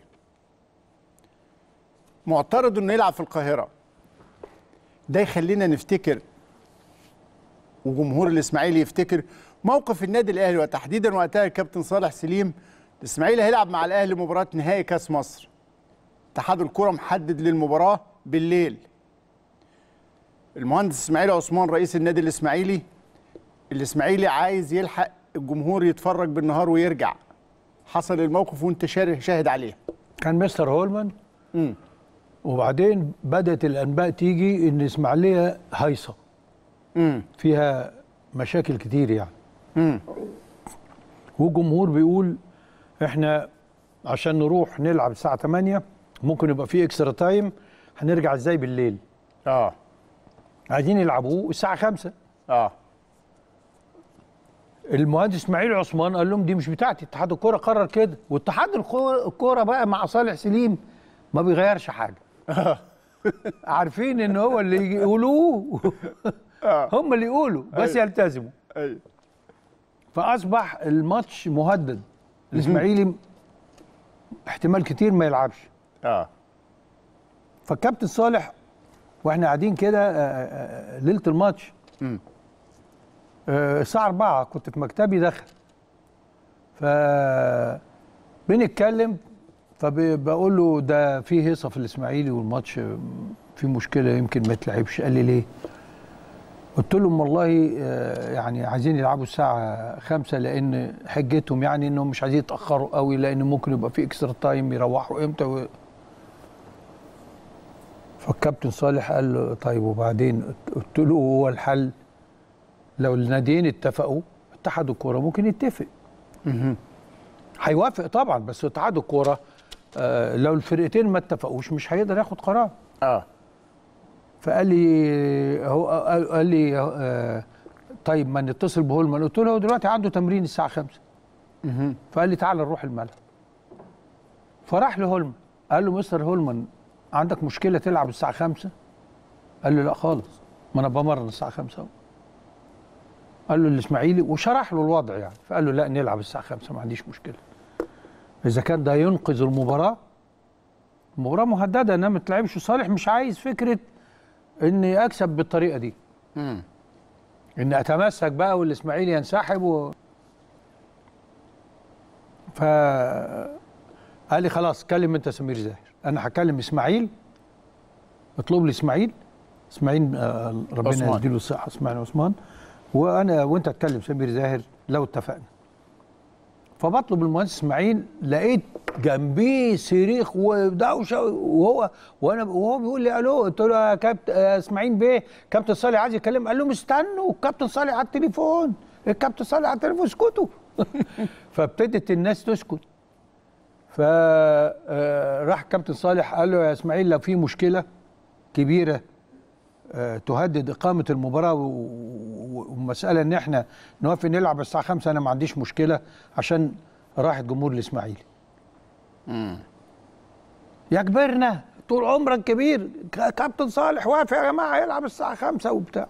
معترض انه يلعب في القاهره ده يخلينا نفتكر وجمهور الاسماعيلي يفتكر موقف النادي الاهلي وتحديدا وقتها الكابتن صالح سليم الاسماعيلي هيلعب مع الاهلي مباراه نهائي كاس مصر اتحاد الكره محدد للمباراه بالليل المهندس اسماعيل عثمان رئيس النادي الاسماعيلي الاسماعيلي عايز يلحق الجمهور يتفرج بالنهار ويرجع حصل الموقف وانت شاره- شاهد عليه كان مستر هولمان وبعدين بدات الانباء تيجي ان اسماعيليه هايصه امم فيها مشاكل كتير يعني والجمهور بيقول احنا عشان نروح نلعب الساعه 8 ممكن يبقى في اكسترا تايم هنرجع ازاي بالليل اه عايزين يلعبوه الساعه 5 اه المهندس اسماعيل عثمان قال لهم دي مش بتاعتي اتحاد الكوره قرر كده واتحاد الكو- الكوره بقى مع صالح سليم ما بيغيرش حاجه عارفين ان هو اللي يقولوه هم اللي يقولوا بس يلتزموا ايوه فاصبح الماتش مهدد الاسماعيلي احتمال كتير ما يلعبش اه فالكابتن صالح واحنا قاعدين كده آه، آه، ليله الماتش آه، الساعه 4 كنت في مكتبي دخل ف بنتكلم فبقول له ده في هيصه في الاسماعيلي والماتش آه، في مشكله يمكن ما يتلعبش قال لي ليه؟ قلت لهم والله آه، يعني عايزين يلعبوا الساعه 5 لان حجتهم يعني انهم مش عايزين يتاخروا قوي لان ممكن يبقى في اكسترا تايم يروحوا امتى و... فالكابتن صالح قال له طيب وبعدين قلت له هو الحل لو الناديين اتفقوا اتحاد الكوره ممكن يتفق هيوافق طبعا بس اتحاد الكوره آه لو الفرقتين ما اتفقوش مش هيقدر ياخد قرار اه فقال لي هو قال قال لي آه طيب ما نتصل بهولمان قلت له هو دلوقتي عنده تمرين الساعه 5 فقال لي تعالى نروح الملعب فراح لهولمان قال له مستر هولمان عندك مشكله تلعب الساعه 5 قال له لا خالص ما انا بمرن الساعه 5 اهو قال له الاسماعيلي وشرح له الوضع يعني فقال له لا نلعب الساعه 5 ما عنديش مشكله اذا كان ده ينقذ المباراه المباراه مهدده انها ما تلعبش صالح مش عايز فكره اني اكسب بالطريقه دي مم. ان اتمسك بقى والاسماعيلي ينسحب و... ف قال لي خلاص كلم انت سمير زاهر انا هكلم اسماعيل اطلب لي اسماعيل اسماعيل آه، ربنا عثمان. يديله الصحه اسماعيل عثمان وانا وانت تكلم سمير زاهر لو اتفقنا فبطلب المهندس اسماعيل لقيت جنبيه صريخ ودوشه وهو وانا وهو بيقول لي الو قلت له يا كابتن يا اسماعيل بيه كابتن صالح عايز يكلم قال لهم استنوا الكابتن صالح على التليفون الكابتن صالح على التليفون اسكتوا فابتدت الناس تسكت فراح كابتن صالح قال له يا اسماعيل لو في مشكله كبيره آه، تهدد اقامه المباراه و- و- ومساله ان احنا نوافق نلعب الساعه 5 انا ما عنديش مشكله عشان راحه جمهور الاسماعيلي يا كبرنا طول عمرك كبير ك- كابتن صالح وافق يا جماعه يلعب الساعه 5 وبتاع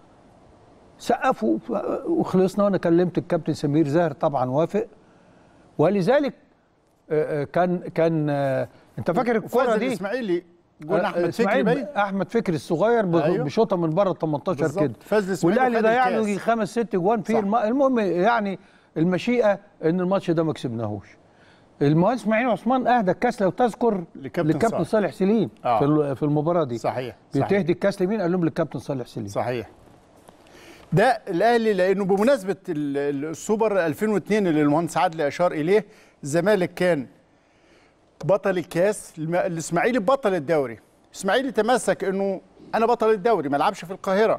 سقفوا ف- وخلصنا وانا كلمت الكابتن سمير زاهر طبعا وافق ولذلك آه، آه، كان كان آه، انت فاكر الكره فاز دي الاسماعيلي جون آه، احمد فكري إسماعيل باين احمد فكري الصغير ب- أيوه. بشوطه من بره ال 18 بالظبط. كده فاز الإسماعيلي والاهلي وخد ضيع له الكاس. يجي خمس ست جوان في صح. الم... المهم يعني المشيئه ان الماتش ده ما كسبناهوش المهندس اسماعيل عثمان اهدى الكاس لو تذكر لكابتن لكابتن صالح. صالح سليم آه. في ال- في المباراه دي صحيح صحيح بتهدي الكاس لمين قال لهم للكابتن صالح سليم صحيح ده الاهلي لانه بمناسبه ال- ال- السوبر 2002 اللي المهندس عادل اشار اليه الزمالك كان بطل الكاس الم- الاسماعيلي بطل الدوري الاسماعيلي تمسك انه انا بطل الدوري ما لعبش في القاهره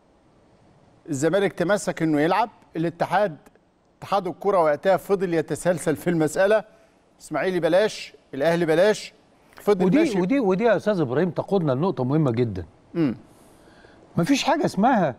الزمالك تمسك انه يلعب الاتحاد اتحاد الكره وقتها فضل يتسلسل في المساله اسماعيلي بلاش الاهلي بلاش فضل ودي ماشي ودي ودي يا استاذ ابراهيم تقودنا لنقطه مهمه جدا مم. مفيش حاجه اسمها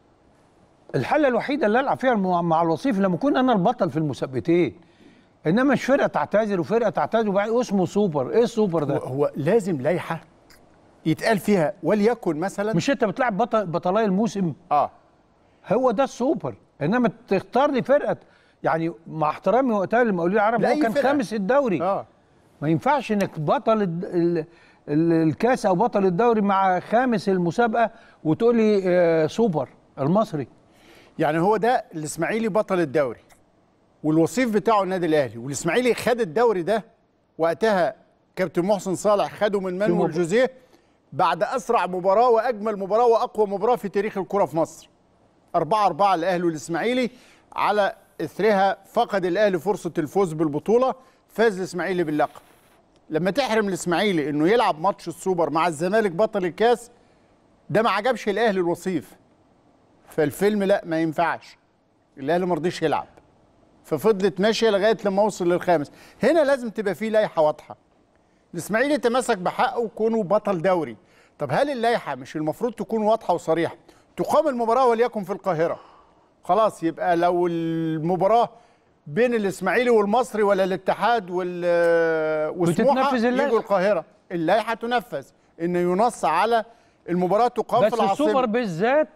الحاله الوحيده اللي العب فيها المع- مع الوصيف لما اكون انا البطل في المسابقتين انما مش فرقه تعتذر وفرقه تعتذر وبعدين اسمه سوبر ايه السوبر هو- ده هو لازم لائحه يتقال فيها وليكن مثلا مش انت بتلعب بطل بطلاي الموسم اه هو ده السوبر انما تختار لي فرقه يعني مع احترامي وقتها للمقاولين العرب لا، هو أي كان فرقة. خامس الدوري اه ما ينفعش انك بطل الد- ال- ال- الكاس او بطل الدوري مع خامس المسابقه وتقول لي آه، سوبر المصري يعني هو ده الاسماعيلي بطل الدوري والوصيف بتاعه النادي الاهلي والاسماعيلي خد الدوري ده وقتها كابتن محسن صالح خده من مانويل مب- جوزيه بعد اسرع مباراه واجمل مباراه واقوى مباراه في تاريخ الكره في مصر 4 4 الاهلي والاسماعيلي على اثرها فقد الاهلي فرصه الفوز بالبطوله فاز الاسماعيلي باللقب لما تحرم الاسماعيلي انه يلعب ماتش السوبر مع الزمالك بطل الكاس ده ما عجبش الاهلي الوصيف فالفيلم لا ما ينفعش الاهلي ما رضيش يلعب ففضلت ماشيه لغايه لما وصل للخامس هنا لازم تبقى فيه لائحه واضحه الاسماعيلي تمسك بحقه كونه بطل دوري طب هل اللائحه مش المفروض تكون واضحه وصريحه تقام المباراه وليكن في القاهره خلاص يبقى لو المباراه بين الاسماعيلي والمصري ولا الاتحاد وال وسموحه بتتنفذ اللائحة. يجوا القاهره اللائحه تنفذ ان ينص على المباراه تقام بس في العاصمه السوبر بالذات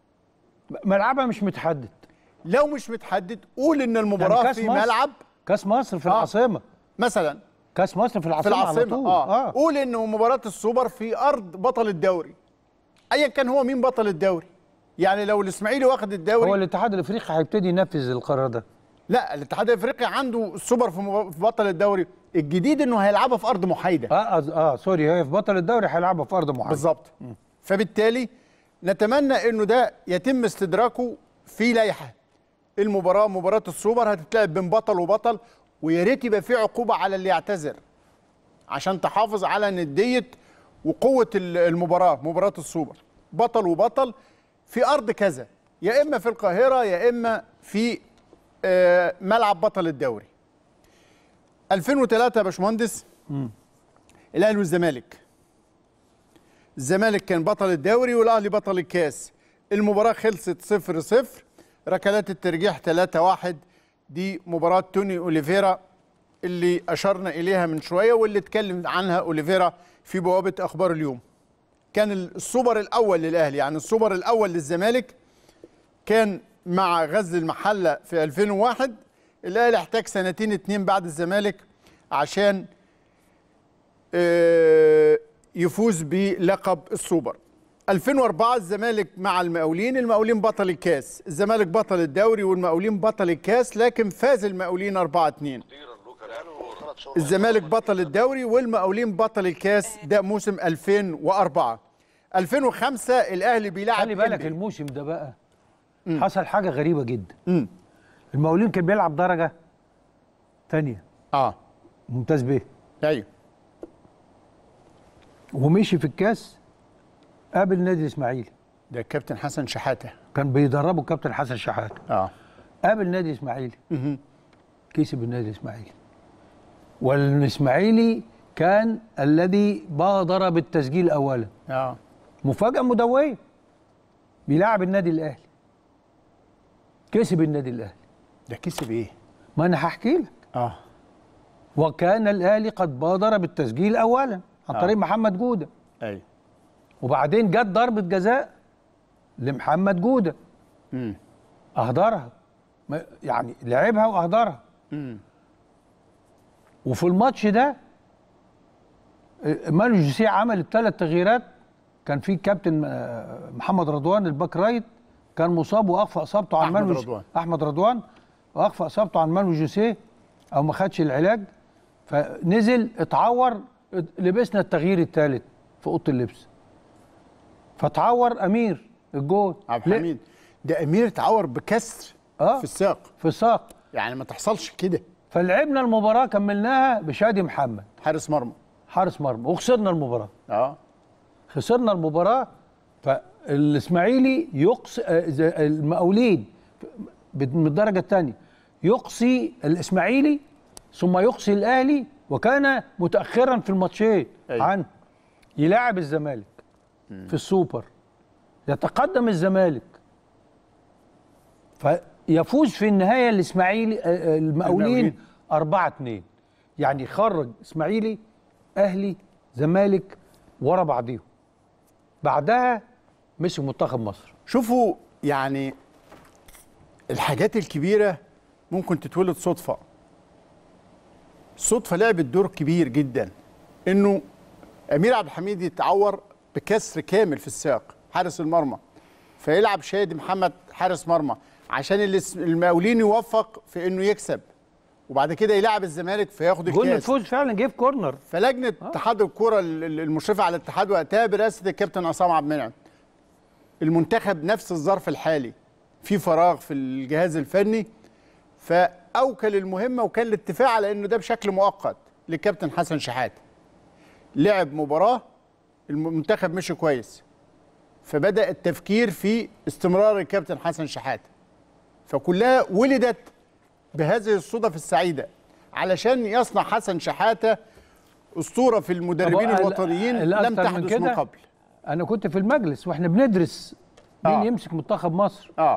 ملعبها مش متحدد لو مش متحدد قول ان المباراه كأس في مصر. ملعب كاس مصر في آه. العاصمه مثلا كاس مصر في في العاصمه, على العاصمه طول آه. قول انه مباراه السوبر في ارض بطل الدوري ايا كان هو مين بطل الدوري يعني لو الاسماعيلي واخد الدوري هو الاتحاد الافريقي هيبتدي ينفذ القرار ده لا الاتحاد الافريقي عنده السوبر في, مب... في بطل الدوري الجديد انه هيلعبها في ارض محايده اه اه, آه سوري هي في بطل الدوري هيلعبها في ارض محايده بالظبط فبالتالي نتمنى انه ده يتم استدراكه في لائحه المباراه مباراه السوبر هتتلعب بين بطل وبطل ويا ريت يبقى في عقوبه على اللي يعتذر عشان تحافظ على نديه وقوه ال- المباراه مباراه السوبر بطل وبطل في ارض كذا يا اما في القاهره يا اما في آه، ملعب بطل الدوري 2003 يا باشمهندس الاهلي والزمالك الزمالك كان بطل الدوري والاهلي بطل الكاس المباراه خلصت 0 0 ركلات الترجيح 3 1 دي مباراه توني اوليفيرا اللي اشرنا اليها من شويه واللي اتكلم عنها اوليفيرا في بوابه اخبار اليوم كان السوبر الاول للاهلي يعني السوبر الاول للزمالك كان مع غزل المحله في 2001 الاهلي احتاج سنتين اتنين بعد الزمالك عشان آه، يفوز بلقب السوبر 2004 الزمالك مع المقاولين المقاولين بطل الكاس الزمالك بطل الدوري والمقاولين بطل الكاس لكن فاز المقاولين 4 2 الزمالك بطل الدوري والمقاولين بطل الكاس ده موسم 2004 2005 الاهلي بيلعب خلي بالك إنبي. الموسم ده بقى حصل حاجه غريبه جدا مم. المقاولين كان بيلعب درجه ثانيه اه ممتاز به ايوه ومشي في الكاس قابل نادي الاسماعيلي ده الكابتن حسن شحاته كان بيدربه الكابتن حسن شحاته اه قابل نادي الاسماعيلي مهم. كسب النادي الاسماعيلي والاسماعيلي كان الذي بادر بالتسجيل اولا اه مفاجاه مدويه بيلعب النادي الاهلي كسب النادي الاهلي ده كسب ايه ما انا هحكي لك اه وكان الاهلي قد بادر بالتسجيل اولا عن آه. طريق محمد جوده ايوه وبعدين جت ضربه جزاء لمحمد جوده امم اهدرها ما- يعني لعبها واهدرها امم وفي الماتش ده آه، مانو جوسيه عمل الثلاث تغييرات كان في كابتن آه، محمد رضوان الباك رايت كان مصاب واخفى اصابته عن أحمد مانو رضوان. احمد رضوان واخفى اصابته عن مانو جوسيه او ما خدش العلاج فنزل اتعور ات- لبسنا التغيير الثالث في اوضه اللبس فتعور امير الجول عبد ليه؟ الحميد ده امير اتعور بكسر آه. في الساق في الساق يعني ما تحصلش كده فلعبنا المباراه كملناها بشادي محمد حارس مرمى حارس مرمى وخسرنا المباراه اه خسرنا المباراه فالاسماعيلي يقصي آه، ز- المقاولين من الدرجه الثانيه يقصي الاسماعيلي ثم يقصي الاهلي وكان متاخرا في الماتشين أيوة. عنه يلاعب الزمالك في السوبر يتقدم الزمالك فيفوز في النهايه الاسماعيلي آه، آه، المقاولين المقاولين. 4 2 يعني خرج اسماعيلي اهلي زمالك ورا بعضيهم بعدها مسك منتخب مصر شوفوا يعني الحاجات الكبيره ممكن تتولد صدفه الصدفه لعبت دور كبير جدا انه امير عبد الحميد يتعور بكسر كامل في الساق حارس المرمى فيلعب شادي محمد حارس مرمى عشان الاس- المقاولين يوفق في انه يكسب وبعد كده يلعب الزمالك فياخد جول الكاس الفوز فعلا جه في كورنر فلجنه اتحاد الكره ال- ال- المشرفه على الاتحاد وقتها برئاسه الكابتن عصام عبد المنعم المنتخب نفس الظرف الحالي في فراغ في الجهاز الفني فاوكل المهمه وكان الاتفاق على انه ده بشكل مؤقت للكابتن حسن شحاته لعب مباراه المنتخب مشي كويس فبدا التفكير في استمرار الكابتن حسن شحاته فكلها ولدت بهذه الصدف السعيده علشان يصنع حسن شحاته اسطوره في المدربين طب ال- الوطنيين الأكتر لم من تحدث من, كده؟ قبل انا كنت في المجلس واحنا بندرس مين آه. يمسك منتخب مصر اه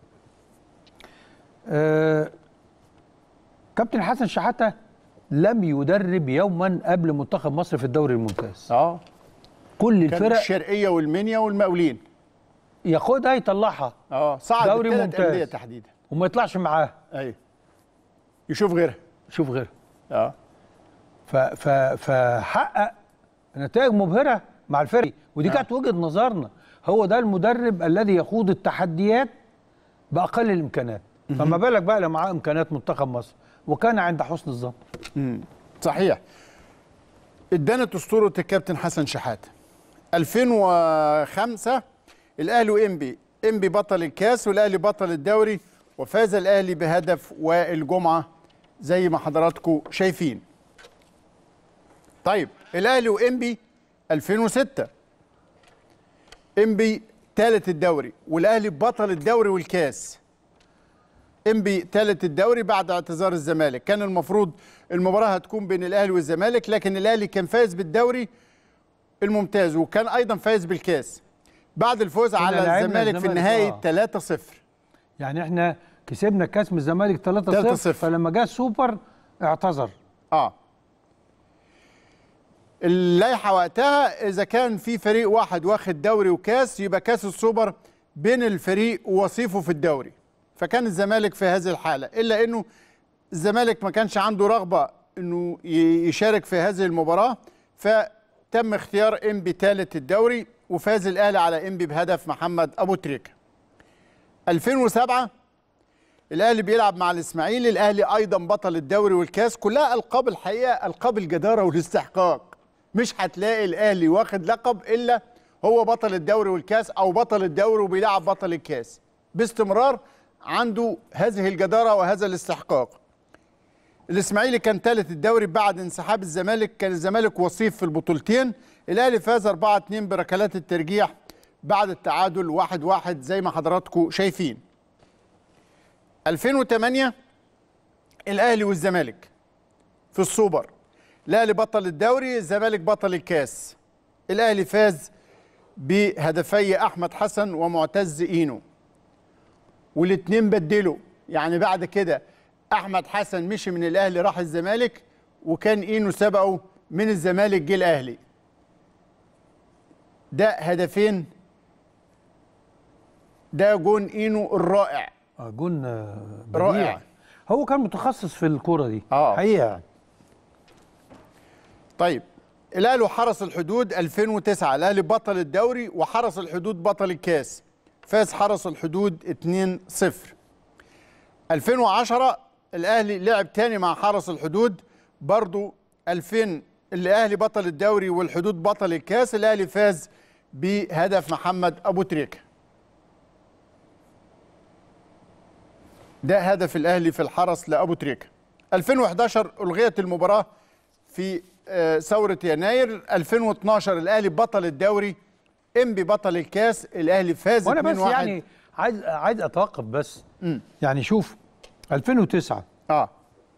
آه كابتن حسن شحاته لم يدرب يوما قبل منتخب مصر في الدوري الممتاز اه كل كان الفرق الشرقيه والمنيا والمقاولين ياخدها يطلعها اه صعد دوري بالثلاث ممتاز. انديه تحديدا وما يطلعش معاها ايوه يشوف غيرها شوف غيرها اه ف- ف- فحقق نتائج مبهره مع الفريق ودي كانت وجهه نظرنا هو ده المدرب الذي يخوض التحديات باقل الامكانات فما بالك بقى لو معاه امكانيات منتخب مصر وكان عند حسن الظن صحيح ادانت اسطوره الكابتن حسن شحاته 2005 الاهلي وانبي انبي بطل الكاس والاهلي بطل الدوري وفاز الاهلي بهدف والجمعه زي ما حضراتكم شايفين طيب الاهلي وانبي 2006 انبي ثالث الدوري والاهلي بطل الدوري والكاس انبي ثالث الدوري بعد اعتذار الزمالك كان المفروض المباراه هتكون بين الاهلي والزمالك لكن الاهلي كان فايز بالدوري الممتاز وكان ايضا فايز بالكاس بعد الفوز على لعبنا الزمالك في الزمالك، النهائي آه. 3-0 يعني احنا كسبنا كاس من الزمالك 3-0 3-0. فلما جه السوبر اعتذر اه اللائحه وقتها اذا كان في فريق واحد واخد دوري وكاس يبقى كاس السوبر بين الفريق ووصيفه في الدوري فكان الزمالك في هذه الحاله الا انه الزمالك ما كانش عنده رغبه انه ي- يشارك في هذه المباراه فتم اختيار انبي ثالث الدوري وفاز الاهلي على انبي بهدف محمد ابو تريكه 2007 الاهلي بيلعب مع الاسماعيلي الاهلي ايضا بطل الدوري والكاس كلها القاب الحقيقه القاب الجداره والاستحقاق مش هتلاقي الاهلي واخد لقب الا هو بطل الدوري والكاس او بطل الدوري وبيلعب بطل الكاس باستمرار عنده هذه الجداره وهذا الاستحقاق الاسماعيلي كان ثالث الدوري بعد انسحاب الزمالك كان الزمالك وصيف في البطولتين الاهلي فاز 4-2 بركلات الترجيح بعد التعادل 1-1 زي ما حضراتكم شايفين 2008 الاهلي والزمالك في السوبر الاهلي بطل الدوري الزمالك بطل الكاس الاهلي فاز بهدفي احمد حسن ومعتز اينو والاثنين بدلوا يعني بعد كده احمد حسن مشي من الاهلي راح الزمالك وكان اينو سبقه من الزمالك جه الاهلي ده هدفين ده جون اينو الرائع آه، جون آه، بديع رائع. هو كان متخصص في الكرة دي آه. حقيقة يعني. طيب الاهلي وحرس الحدود 2009 الاهلي بطل الدوري وحرس الحدود بطل الكاس فاز حرس الحدود 2-0 2010 الاهلي لعب تاني مع حرس الحدود برضو 2000 الاهلي بطل الدوري والحدود بطل الكاس الاهلي فاز بهدف محمد ابو تريكه ده هدف الاهلي في الحرس لابو تريكه 2011 الغيت المباراه في آه، ثوره يناير 2012 الاهلي بطل الدوري انبي بطل الكاس الاهلي فاز 2-1 وانا بس يعني عايز عايز اتوقف بس يعني شوف 2009 اه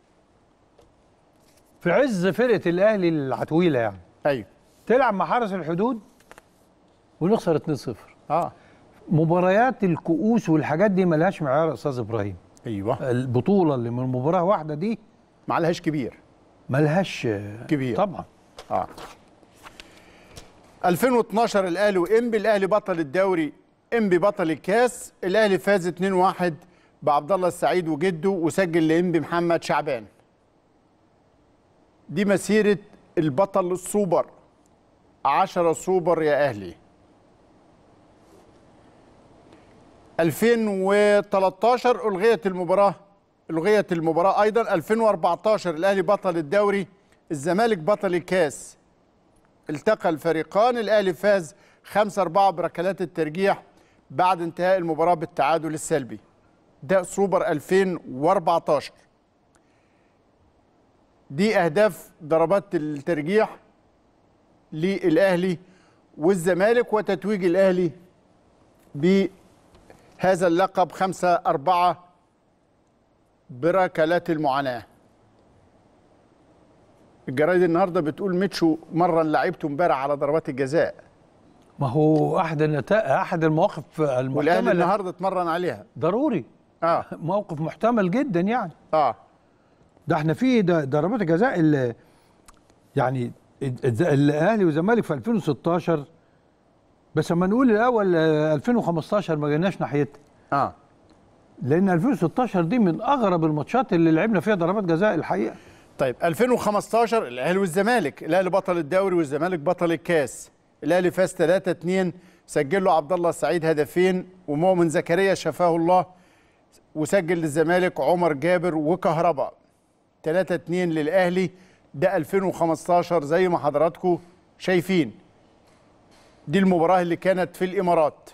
في عز فرقة الاهلي العتويلة يعني ايوه تلعب مع حرس الحدود ونخسر 2-0 اه مباريات الكؤوس والحاجات دي ملهاش معيار يا استاذ ابراهيم ايوه البطولة اللي من مباراة واحدة دي معلهاش كبير ملهاش كبير. طبعا اه 2012 الاهلي وانبي الاهلي بطل الدوري انبي بطل الكاس الاهلي فاز 2-1 بعبد الله السعيد وجده وسجل لانبي محمد شعبان دي مسيره البطل السوبر 10 سوبر يا اهلي 2013 الغيت المباراه الغيت المباراه ايضا 2014 الاهلي بطل الدوري الزمالك بطل الكاس التقى الفريقان الاهلي فاز 5 4 بركلات الترجيح بعد انتهاء المباراه بالتعادل السلبي ده سوبر 2014 دي اهداف ضربات الترجيح للاهلي والزمالك وتتويج الاهلي بهذا اللقب 5 4 بركلات المعاناه الجرايد النهارده بتقول ميتشو مره لعيبته امبارح على ضربات الجزاء ما هو احد النتائج احد المواقف والاهلي المحتمله النهارده اتمرن عليها ضروري اه موقف محتمل جدا يعني اه ده احنا في ده- ضربات الجزاء اللي يعني الز- الاهلي والزمالك في 2016 بس اما نقول الاول آه، 2015 ما جيناش ناحيتها اه لان 2016 دي من اغرب الماتشات اللي لعبنا فيها ضربات جزاء الحقيقه طيب 2015 الاهلي والزمالك الاهلي بطل الدوري والزمالك بطل الكاس الاهلي فاز 3 2 سجل له عبد الله السعيد هدفين ومؤمن زكريا شفاه الله وسجل للزمالك عمر جابر وكهرباء 3 2 للاهلي ده 2015 زي ما حضراتكم شايفين دي المباراه اللي كانت في الامارات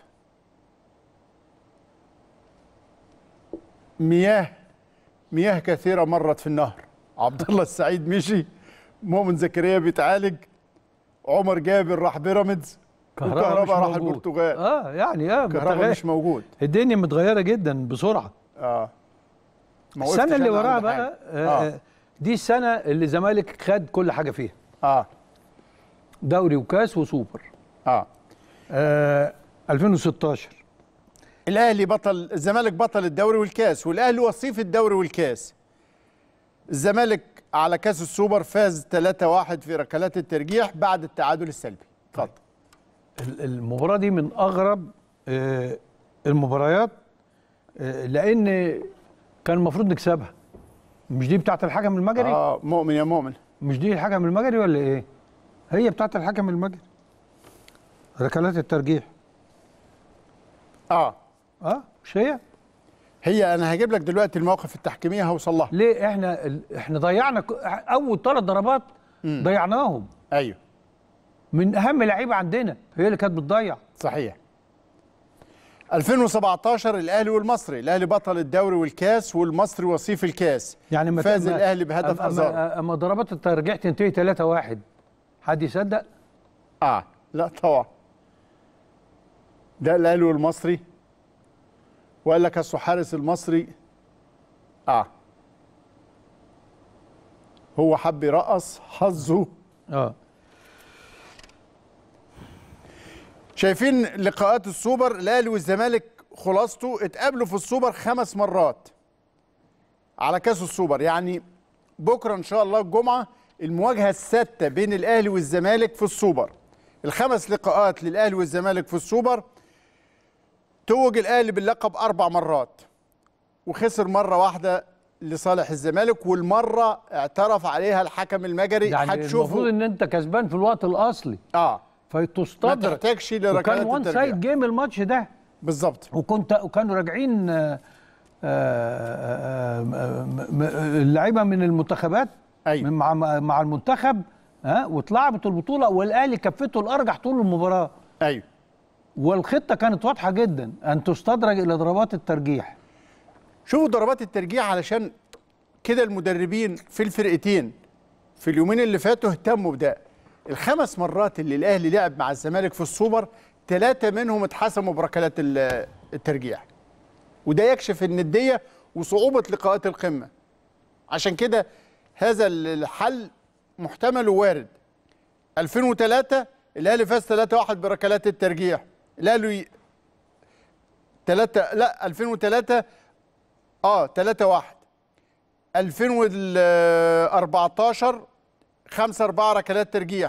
مياه مياه كثيره مرت في النهر عبد الله السعيد مشي مؤمن زكريا بيتعالج عمر جابر راح بيراميدز وكهرباء مش راح موجود. البرتغال اه يعني اه كهرباء متغير. مش موجود الدنيا متغيره جدا بسرعه اه ما وقفتش السنه اللي أنا وراها عند بقى حاجة. آه. اه دي السنه اللي الزمالك خد كل حاجه فيها اه دوري وكاس وسوبر اه آه 2016 الاهلي بطل الزمالك بطل الدوري والكاس والاهلي وصيف الدوري والكاس الزمالك على كاس السوبر فاز 3-1 في ركلات الترجيح بعد التعادل السلبي اتفضل ال- المباراة دي من أغرب آه، المباريات آه، لأن كان المفروض نكسبها مش دي بتاعت الحكم المجري؟ اه مؤمن يا مؤمن مش دي الحكم المجري ولا إيه؟ هي بتاعت الحكم المجري ركلات الترجيح اه اه مش هي هي انا هجيب لك دلوقتي المواقف التحكيميه هوصل لها ليه احنا ال- احنا ضيعنا ك- اول ثلاث ضربات ضيعناهم ايوه من اهم لعيبه عندنا هي اللي كانت بتضيع صحيح 2017 الاهلي والمصري الاهلي بطل الدوري والكاس والمصري وصيف الكاس يعني ما فاز ما- الاهلي بهدف أما- ازار اما اما ضربات الترجيح تنتهي 3 1 حد يصدق اه لا طبعا ده الاهلي والمصري وقال لك اصل حارس المصري اه هو حب يرقص حظه اه شايفين لقاءات السوبر الاهلي والزمالك خلاصته اتقابلوا في السوبر خمس مرات على كاس السوبر يعني بكره ان شاء الله الجمعه المواجهه السادسه بين الاهلي والزمالك في السوبر الخمس لقاءات للاهلي والزمالك في السوبر توج الاهلي باللقب اربع مرات وخسر مره واحده لصالح الزمالك والمره اعترف عليها الحكم المجري يعني المفروض هتشوفوا ان انت كسبان في الوقت الاصلي اه ما فتستدرك تحتاجش وكان لركلات وان الترجيح سايد جيم الماتش ده بالظبط وكنت وكانوا راجعين آه، آه، آه، م- م- اللعيبه من المنتخبات أيوة. من مع مع المنتخب ها واتلعبت البطوله والاهلي كفته الارجح طول المباراه ايوه والخطه كانت واضحه جدا ان تستدرج الى ضربات الترجيح شوفوا ضربات الترجيح علشان كده المدربين في الفرقتين في اليومين اللي فاتوا اهتموا بده الخمس مرات اللي الاهلي لعب مع الزمالك في السوبر ثلاثه منهم اتحسموا بركلات ال- الترجيح وده يكشف النديه وصعوبه لقاءات القمه عشان كده هذا الحل محتمل ووارد 2003 الاهلي فاز 3-1 بركلات الترجيح الاهلي 3 لا 2003 اه 3 1 2014 5 4 ركلات ترجيح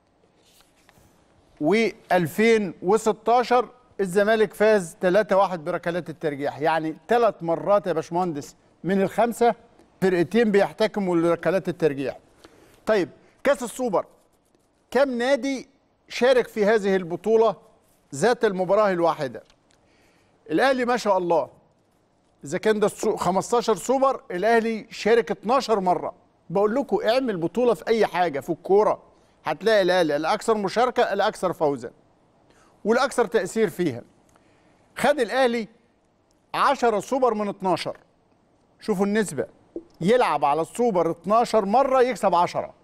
و2016 الزمالك فاز 3 1 بركلات الترجيح يعني ثلاث مرات يا باشمهندس من الخمسه فرقتين بيحتكموا لركلات الترجيح طيب كاس السوبر كم نادي شارك في هذه البطوله ذات المباراه الواحده الاهلي ما شاء الله اذا كان ده السو- 15 سوبر الاهلي شارك 12 مره بقول لكم اعمل بطوله في اي حاجه في الكوره هتلاقي الاهلي الاكثر مشاركه الاكثر فوزا والاكثر تاثير فيها خد الاهلي 10 سوبر من 12 شوفوا النسبه يلعب على السوبر 12 مره يكسب 10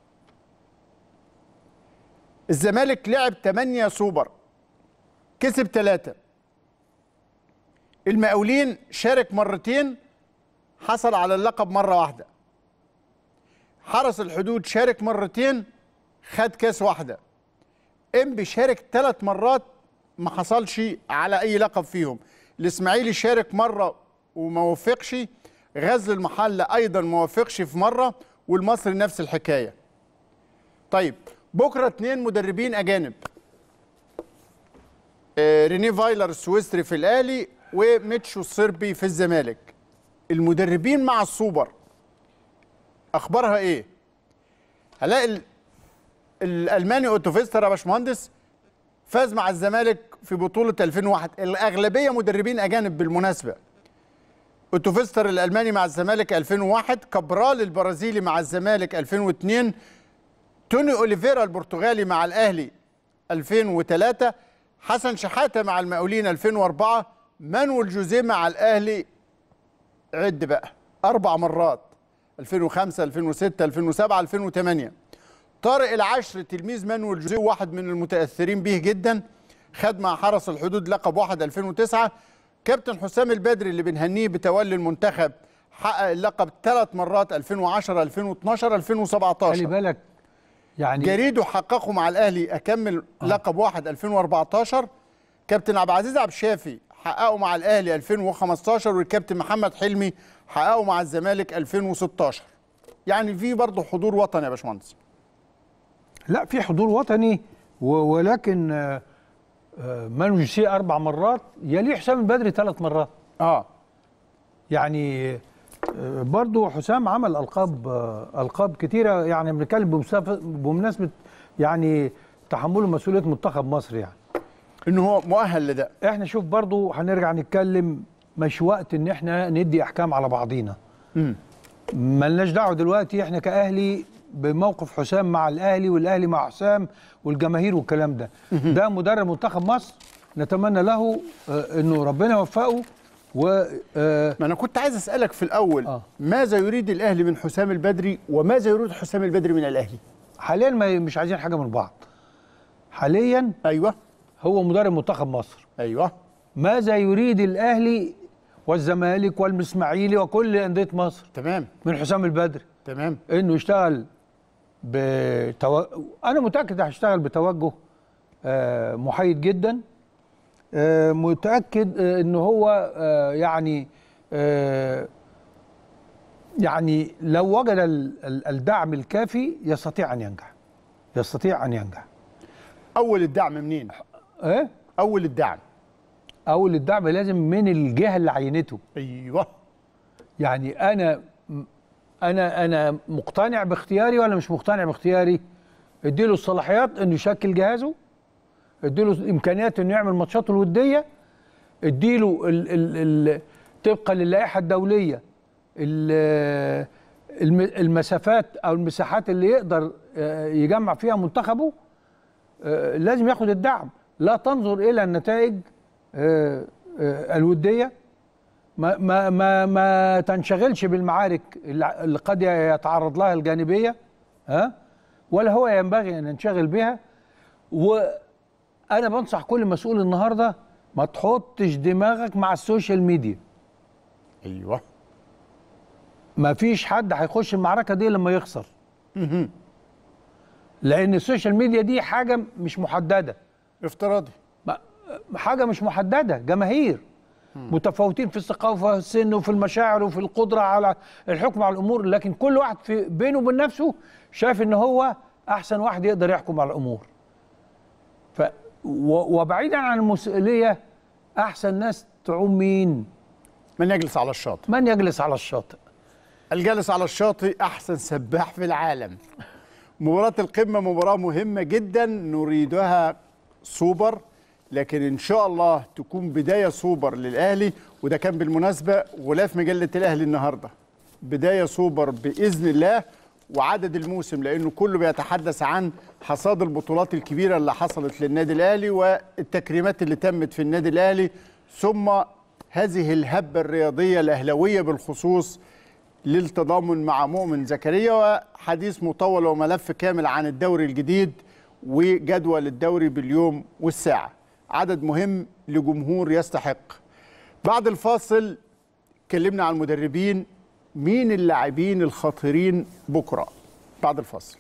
الزمالك لعب 8 سوبر كسب 3 المقاولين شارك مرتين حصل على اللقب مرة واحدة حرس الحدود شارك مرتين خد كاس واحدة انبي شارك ثلاث مرات ما حصلش على اي لقب فيهم الاسماعيلي شارك مرة وما وفقش غزل المحلة ايضا ما وفقش في مرة والمصري نفس الحكاية طيب بكرة اتنين مدربين اجانب آه، ريني فايلر السويسري في الاهلي وميتشو الصربي في الزمالك المدربين مع السوبر اخبارها ايه هلاقي ال- الالماني اوتوفيستر يا باشمهندس فاز مع الزمالك في بطوله 2001 الاغلبيه مدربين اجانب بالمناسبه اوتوفيستر الالماني مع الزمالك 2001 كابرال البرازيلي مع الزمالك 2002 توني اوليفيرا البرتغالي مع الاهلي 2003 حسن شحاته مع المقاولين 2004 مانويل جوزيه مع الاهلي عد بقى اربع مرات 2005 2006 2007 2008 طارق العشر تلميذ مانويل جوزيه واحد من المتاثرين به جدا خد مع حرس الحدود لقب واحد 2009 كابتن حسام البدري اللي بنهنيه بتولي المنتخب حقق اللقب ثلاث مرات 2010 2012 خلي 2017 بالك يعني جريده حققوا مع الاهلي اكمل لقب واحد 2014 كابتن عبد العزيز عبد الشافي حققوا مع الاهلي 2015 والكابتن محمد حلمي حققوا مع الزمالك 2016 يعني في برضه حضور وطني يا باشمهندس لا في حضور وطني و- ولكن آه، آه، مانو جوسيه اربع مرات يليه حسام البدري ثلاث مرات اه يعني آه، برضو حسام عمل القاب آه، القاب كتيره يعني بنتكلم بمساف- بمناسبه يعني تحمله مسؤوليه منتخب مصر يعني انه هو مؤهل لده احنا شوف برضو هنرجع نتكلم مش وقت ان احنا ندي احكام على بعضينا ملناش دعوه دلوقتي احنا كاهلي بموقف حسام مع الاهلي والاهلي مع حسام والجماهير والكلام ده ده مدرب منتخب مصر نتمنى له آه، انه ربنا يوفقه و آه، ما انا كنت عايز اسالك في الاول آه. ماذا يريد الاهلي من حسام البدري وماذا يريد حسام البدري من الاهلي حاليا ما مش عايزين حاجه من بعض حاليا ايوه هو مدرب منتخب مصر ايوه ماذا يريد الاهلي والزمالك والاسماعيلي وكل انديه مصر تمام من حسام البدري تمام انه يشتغل بتو... انا متاكد هيشتغل بتوجه آه، محايد جدا آه، متاكد آه، ان هو آه، يعني آه، يعني لو وجد ال- ال- الدعم الكافي يستطيع ان ينجح يستطيع ان ينجح اول الدعم منين ايه اول الدعم اول الدعم لازم من الجهه اللي عينته ايوه يعني انا انا انا مقتنع باختياري ولا مش مقتنع باختياري اديله الصلاحيات انه يشكل جهازه اديله امكانيات انه يعمل ماتشاته الوديه اديله ال ال ال طبقا للائحه الدوليه ال- الم- المسافات او المساحات اللي يقدر آه، يجمع فيها منتخبه آه، لازم ياخد الدعم لا تنظر الى النتائج آه، آه، الوديه ما ما ما ما تنشغلش بالمعارك اللي اللي قد يتعرض لها الجانبيه ها ولا هو ينبغي ان ينشغل بها وانا بنصح كل مسؤول النهارده ما تحطش دماغك مع السوشيال ميديا ايوه ما فيش حد هيخش المعركه دي لما يخسر لان السوشيال ميديا دي حاجه مش محدده افتراضي ما- حاجه مش محدده جماهير متفاوتين في الثقافه وفي السن وفي المشاعر وفي القدره على الحكم على الامور لكن كل واحد في بينه وبين نفسه شايف ان هو احسن واحد يقدر يحكم على الامور ف و- وبعيدا عن المسؤوليه احسن ناس تعوم مين من يجلس على الشاطئ من يجلس على الشاطئ الجالس على الشاطئ احسن سباح في العالم مباراة القمة مباراة مهمة جدا نريدها سوبر لكن ان شاء الله تكون بداية سوبر للاهلي وده كان بالمناسبة غلاف مجلة الاهلي النهاردة بداية سوبر باذن الله وعدد الموسم لانه كله بيتحدث عن حصاد البطولات الكبيرة اللي حصلت للنادي الاهلي والتكريمات اللي تمت في النادي الاهلي ثم هذه الهبة الرياضية الاهلاوية بالخصوص للتضامن مع مؤمن زكريا وحديث مطول وملف كامل عن الدوري الجديد وجدول الدوري باليوم والساعة عدد مهم لجمهور يستحق بعد الفاصل اتكلمنا عن المدربين مين اللاعبين الخطيرين بكرة بعد الفاصل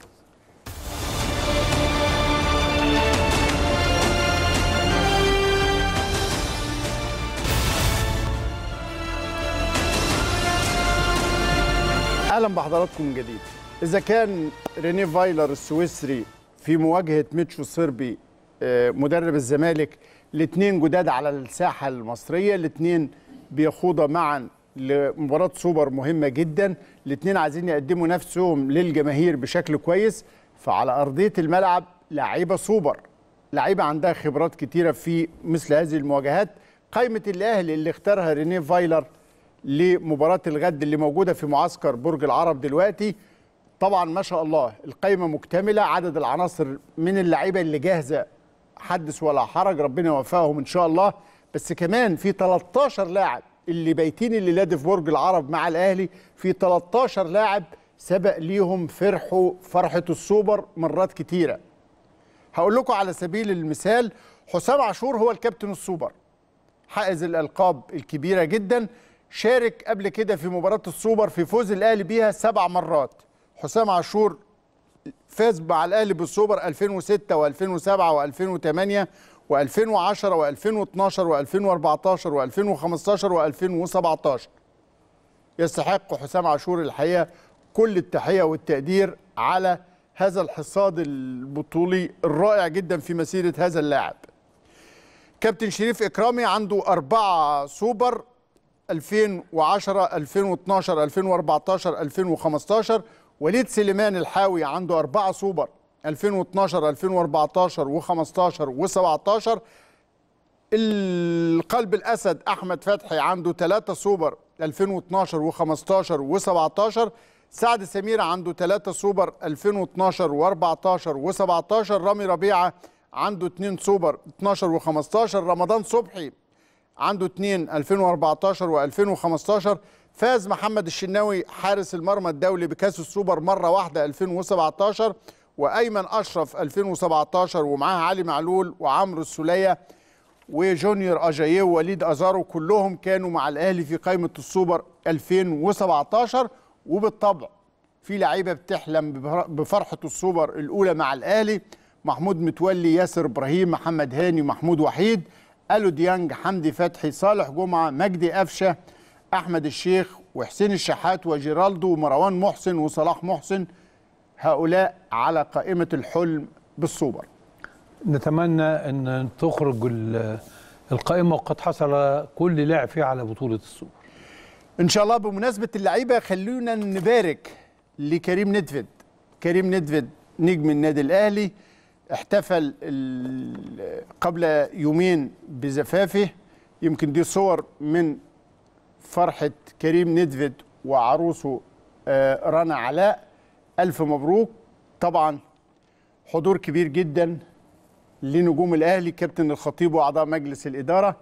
اهلا بحضراتكم من جديد اذا كان ريني فايلر السويسري في مواجهه ميتشو صربي آه، مدرب الزمالك الاثنين جداد على الساحه المصريه الاثنين بيخوضا معا لمباراه سوبر مهمه جدا الاثنين عايزين يقدموا نفسهم للجماهير بشكل كويس فعلى ارضيه الملعب لعيبه سوبر لعيبه عندها خبرات كتيره في مثل هذه المواجهات قائمه الاهلي اللي اختارها ريني فايلر لمباراة الغد اللي موجودة في معسكر برج العرب دلوقتي طبعا ما شاء الله القائمة مكتملة عدد العناصر من اللعيبة اللي جاهزة حدث ولا حرج ربنا يوفقهم إن شاء الله بس كمان في 13 لاعب اللي بايتين الليلة دي في برج العرب مع الأهلي في 13 لاعب سبق ليهم فرحوا فرحة السوبر مرات كتيرة هقول لكم على سبيل المثال حسام عاشور هو الكابتن السوبر حائز الالقاب الكبيره جدا شارك قبل كده في مباراه السوبر في فوز الاهلي بيها سبع مرات حسام عاشور فاز مع الاهلي بالسوبر 2006 و2007 و2008 و2010 و2012 و2014 و2015 و2017 يستحق حسام عاشور الحقيقه كل التحيه والتقدير على هذا الحصاد البطولي الرائع جدا في مسيره هذا اللاعب كابتن شريف إكرامي عنده أربعة سوبر 2010 2012 2014 2015 وليد سليمان الحاوي عنده أربعة سوبر 2012 2014 و15 و17 القلب الأسد أحمد فتحي عنده ثلاثة سوبر 2012 و15 و17 سعد سمير عنده ثلاثة سوبر 2012 و14 و17 رامي ربيعة عنده اثنين سوبر 12 و15 رمضان صبحي عنده اثنين 2014 و2015 فاز محمد الشناوي حارس المرمى الدولي بكاس السوبر مرة واحدة 2017 وأيمن أشرف 2017 ومعاه علي معلول وعمرو السولية وجونيور أجاييه ووليد أزارو كلهم كانوا مع الأهلي في قائمة السوبر 2017 وبالطبع في لعيبة بتحلم بفر- بفرحة السوبر الأولى مع الأهلي محمود متولي ياسر إبراهيم محمد هاني محمود وحيد ألو ديانج حمدي فتحي صالح جمعة مجدي قفشة أحمد الشيخ وحسين الشحات وجيرالدو ومروان محسن وصلاح محسن هؤلاء على قائمة الحلم بالسوبر نتمنى ان تخرج ال- القائمه وقد حصل كل لاعب فيها على بطوله السوبر ان شاء الله بمناسبه اللعيبه خلونا نبارك لكريم ندفد كريم ندفد نجم النادي الاهلي احتفل ال- قبل يومين بزفافه يمكن دي صور من فرحه كريم ندفد وعروسه آه، رنا علاء الف مبروك طبعا حضور كبير جدا لنجوم الاهلي كابتن الخطيب واعضاء مجلس الاداره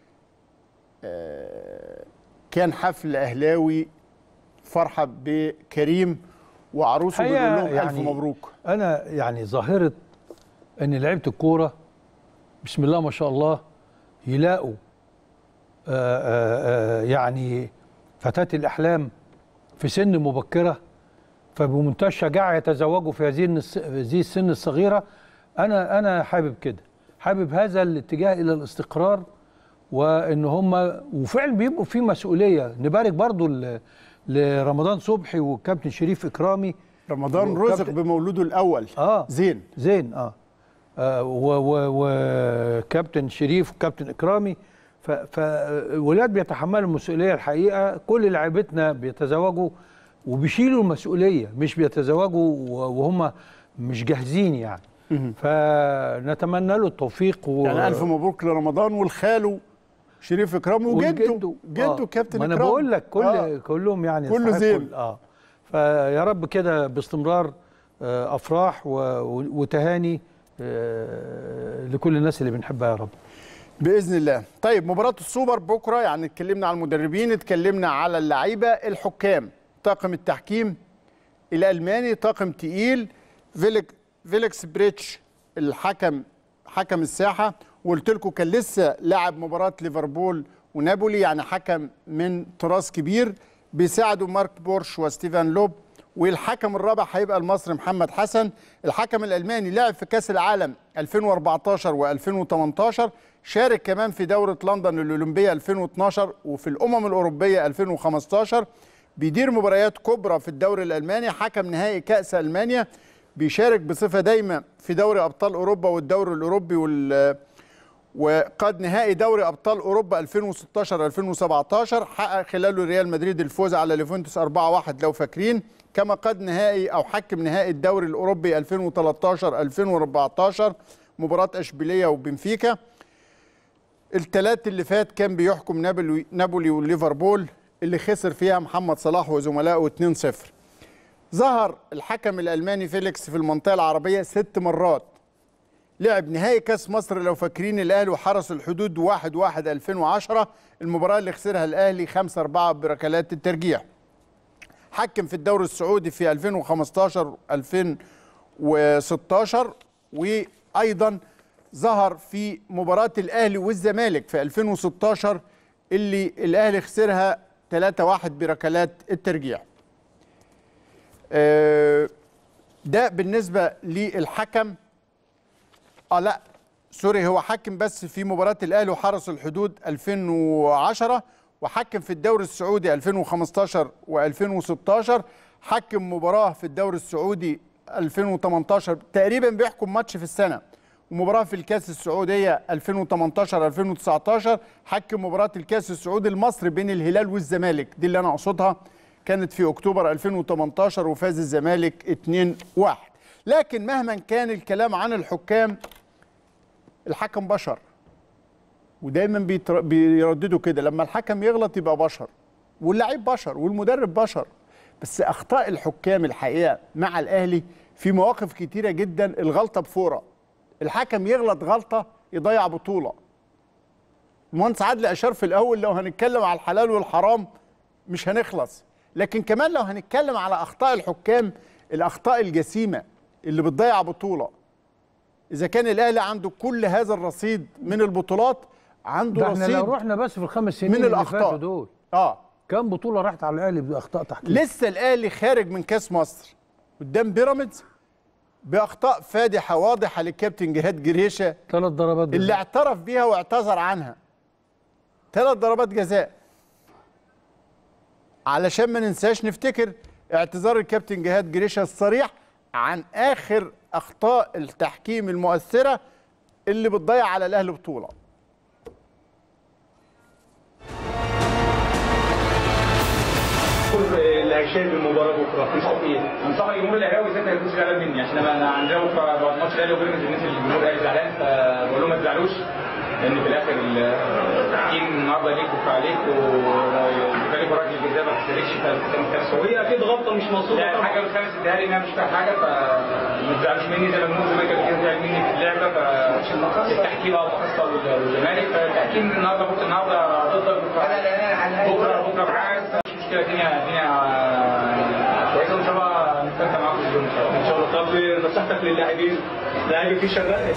كان حفل اهلاوي فرحه بكريم وعروسه بنقول الحقيقة لهم الف يعني مبروك انا يعني ظاهره ان لعيبه الكوره بسم الله ما شاء الله يلاقوا آآ آآ يعني فتاه الاحلام في سن مبكره فبمنتهى الشجاعه يتزوجوا في هذه النس- هذه السن الصغيره انا انا حابب كده حابب هذا الاتجاه الى الاستقرار وان هم وفعلا بيبقوا في مسؤوليه نبارك برضو ل- لرمضان صبحي والكابتن شريف اكرامي رمضان وكابتن- رزق بمولوده الاول اه زين زين اه, آه و- و- وكابتن شريف وكابتن اكرامي ف- فالولاد بيتحملوا المسؤوليه الحقيقه كل لعيبتنا بيتزوجوا وبيشيلوا المسؤوليه مش بيتزوجوا و- وهم مش جاهزين يعني فنتمنى له التوفيق و... يعني الف مبروك لرمضان والخالو شريف اكرامي وجده والجدو. جده آه. كابتن ما انا اكرامي بقول لك كل آه. كلهم يعني كله يستحقوا زين. ال- اه فيا رب كده باستمرار آه، افراح و- و- وتهاني آه، لكل الناس اللي بنحبها يا رب باذن الله طيب مباراه السوبر بكره يعني اتكلمنا على المدربين اتكلمنا على اللعيبه الحكام طاقم التحكيم الالماني طاقم تقيل فيلك فيليكس بريتش الحكم حكم الساحه وقلت لكم كان لسه لاعب مباراه ليفربول ونابولي يعني حكم من طراز كبير بيساعده مارك بورش وستيفان لوب والحكم الرابع هيبقى المصري محمد حسن الحكم الالماني لعب في كاس العالم 2014 و2018 شارك كمان في دوره لندن الاولمبيه 2012 وفي الامم الاوروبيه 2015 بيدير مباريات كبرى في الدوري الالماني حكم نهائي كاس المانيا بيشارك بصفه دايمه في دوري ابطال اوروبا والدوري الاوروبي وال وقاد نهائي دوري ابطال اوروبا 2016 2017 حقق خلاله ريال مدريد الفوز على ليفونتوس 4-1 لو فاكرين كما قاد نهائي او حكم نهائي الدوري الاوروبي 2013 2014 مباراه اشبيليه وبنفيكا الثلاث اللي فات كان بيحكم نابولي نابولي وليفربول اللي خسر فيها محمد صلاح وزملائه 2-0 ظهر الحكم الالماني فيليكس في المنطقه العربيه ست مرات لعب نهائي كاس مصر لو فاكرين الاهلي وحرس الحدود 1 1 2010 المباراه اللي خسرها الاهلي 5 4 بركلات الترجيح حكم في الدوري السعودي في 2015 2016 وايضا ظهر في مباراه الاهلي والزمالك في 2016 اللي الاهلي خسرها 3 1 بركلات الترجيح آه، ده بالنسبه للحكم اه لا سوري هو حكم بس في مباراة الأهلي وحرس الحدود 2010 وحكم في الدوري السعودي 2015 و2016 حكم مباراة في الدوري السعودي 2018 تقريبا بيحكم ماتش في السنة ومباراه في الكاس السعوديه 2018 2019 حكم مباراه الكاس السعودي المصري بين الهلال والزمالك دي اللي انا اقصدها كانت في اكتوبر 2018 وفاز الزمالك 2-1 لكن مهما كان الكلام عن الحكام الحكم بشر ودايما بيتر- بيرددوا كده لما الحكم يغلط يبقى بشر واللعيب بشر والمدرب بشر بس اخطاء الحكام الحقيقه مع الاهلي في مواقف كتيره جدا الغلطه بفوره الحكم يغلط غلطه يضيع بطوله المهندس عادل اشار في الاول لو هنتكلم على الحلال والحرام مش هنخلص لكن كمان لو هنتكلم على اخطاء الحكام الاخطاء الجسيمه اللي بتضيع بطوله اذا كان الاهلي عنده كل هذا الرصيد من البطولات عنده ده احنا لو رصيد رحنا بس في الخمس سنين من اللي الأخطاء. فاتوا دول اه كام بطوله راحت على الاهلي باخطاء تحكيم لسه الاهلي خارج من كاس مصر قدام بيراميدز باخطاء فادحه واضحه للكابتن جهاد جريشه ثلاث ضربات جزاء. اللي اعترف بيها واعتذر عنها ثلاث ضربات جزاء علشان ما ننساش نفتكر اعتذار الكابتن جهاد جريشه الصريح عن اخر اخطاء التحكيم المؤثره اللي بتضيع على الاهلي بطوله اللي هيشاهد المباراه بكره تنصحوا بايه؟ انصح الجمهور الاهلاوي بالذات ما يكونش زعلان مني عشان انا أنا عندنا بكره بعد ماتش الاهلي وبيراميدز الناس اللي الجمهور الاهلي زعلان فبقول لهم ما تزعلوش لان في الاخر التحكيم النهارده ليك بكره عليك وخليك راجل الجزاء ما تشتركش في التسويه اكيد غلطه مش مقصوده يعني الحاجه الخامس اديها لي انها مش فاهم حاجه فما تزعلوش مني زي ما بنقول زمان كان كده زعل مني في اللعبه فالتحكيم اه بخاصه والزمالك فالتحكيم النهارده بكره النهارده ضدك بكره بكره بكره معاك مش مشكله الدنيا الدنيا كويسه وان شاء الله نستمتع معاكم في اليوم ان شاء الله ان شاء الله طب نصيحتك للاعبين لاعبين في شغال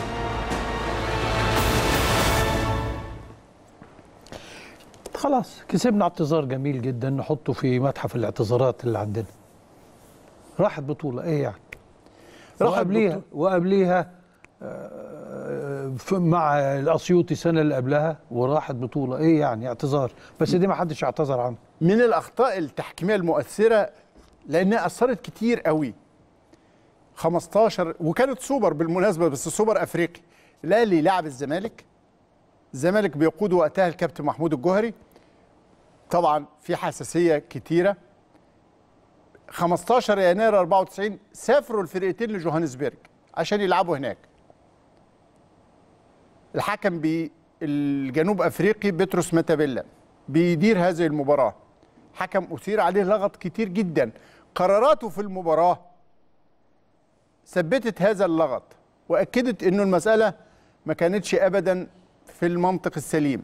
خلاص كسبنا اعتذار جميل جدا نحطه في متحف الاعتذارات اللي عندنا راحت بطولة ايه يعني راحت وقبليها وقبليها آه، ف- مع الاسيوطي السنه اللي قبلها وراحت بطوله ايه يعني اعتذار بس دي ما حدش اعتذر عنها من الاخطاء التحكيميه المؤثره لانها اثرت كتير قوي 15 وكانت سوبر بالمناسبه بس سوبر افريقي الاهلي لعب الزمالك الزمالك بيقود وقتها الكابتن محمود الجوهري طبعا في حساسيه كتيره 15 يناير 94 سافروا الفرقتين لجوهانسبرج عشان يلعبوا هناك الحكم بالجنوب افريقي بطرس ماتابيلا بيدير هذه المباراه حكم اثير عليه لغط كتير جدا قراراته في المباراه ثبتت هذا اللغط واكدت انه المساله ما كانتش ابدا في المنطق السليم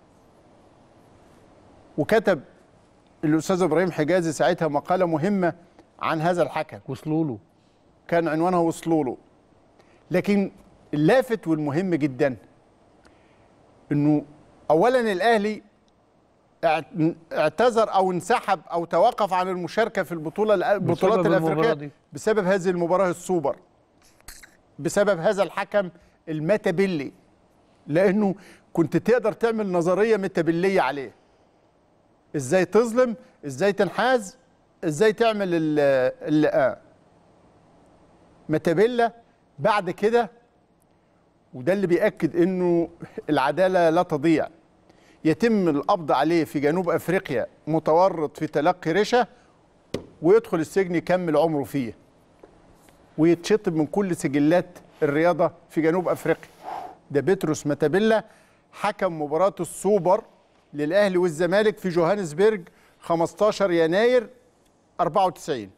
وكتب الاستاذ ابراهيم حجازي ساعتها مقاله مهمه عن هذا الحكم وصلوا له كان عنوانها وصلوا له لكن اللافت والمهم جدا انه اولا الاهلي اعت- اعتذر او انسحب او توقف عن المشاركه في البطوله البطولات المباراة الافريقيه دي. بسبب هذه المباراه السوبر بسبب هذا الحكم المتبلي لانه كنت تقدر تعمل نظريه متبليه عليه ازاي تظلم ازاي تنحاز ازاي تعمل ال ال آه. متابيلا بعد كده وده اللي بيأكد انه العدالة لا تضيع يتم القبض عليه في جنوب افريقيا متورط في تلقي رشا ويدخل السجن يكمل عمره فيه ويتشطب من كل سجلات الرياضة في جنوب افريقيا ده بيتروس ماتابيلا حكم مباراة السوبر للأهلي والزمالك في جوهانسبرج 15 يناير 94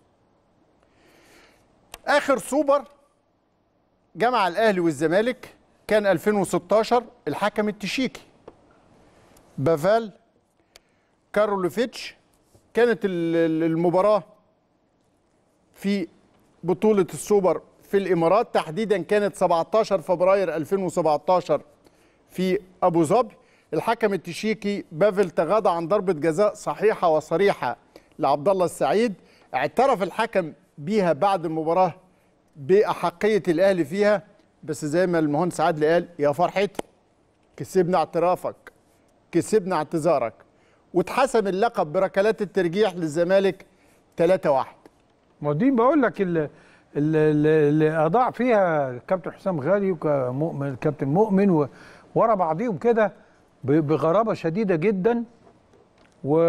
اخر سوبر جمع الاهلي والزمالك كان 2016 الحكم التشيكي بافال كارولوفيتش كانت ال- ال- المباراه في بطوله السوبر في الامارات تحديدا كانت 17 فبراير 2017 في ابو ظبي الحكم التشيكي بافل تغاضى عن ضربه جزاء صحيحه وصريحه لعبد الله السعيد اعترف الحكم بيها بعد المباراه باحقيه الاهلي فيها بس زي ما المهندس عادل قال يا فرحتي كسبنا اعترافك كسبنا اعتذارك واتحسم اللقب بركلات الترجيح للزمالك 3-1 ما دي بقول لك ال- اللي, اللي اللي اضاع فيها الكابتن حسام غالي ومؤمن الكابتن مؤمن و- ورا بعضيهم كده ب- بغرابه شديده جدا و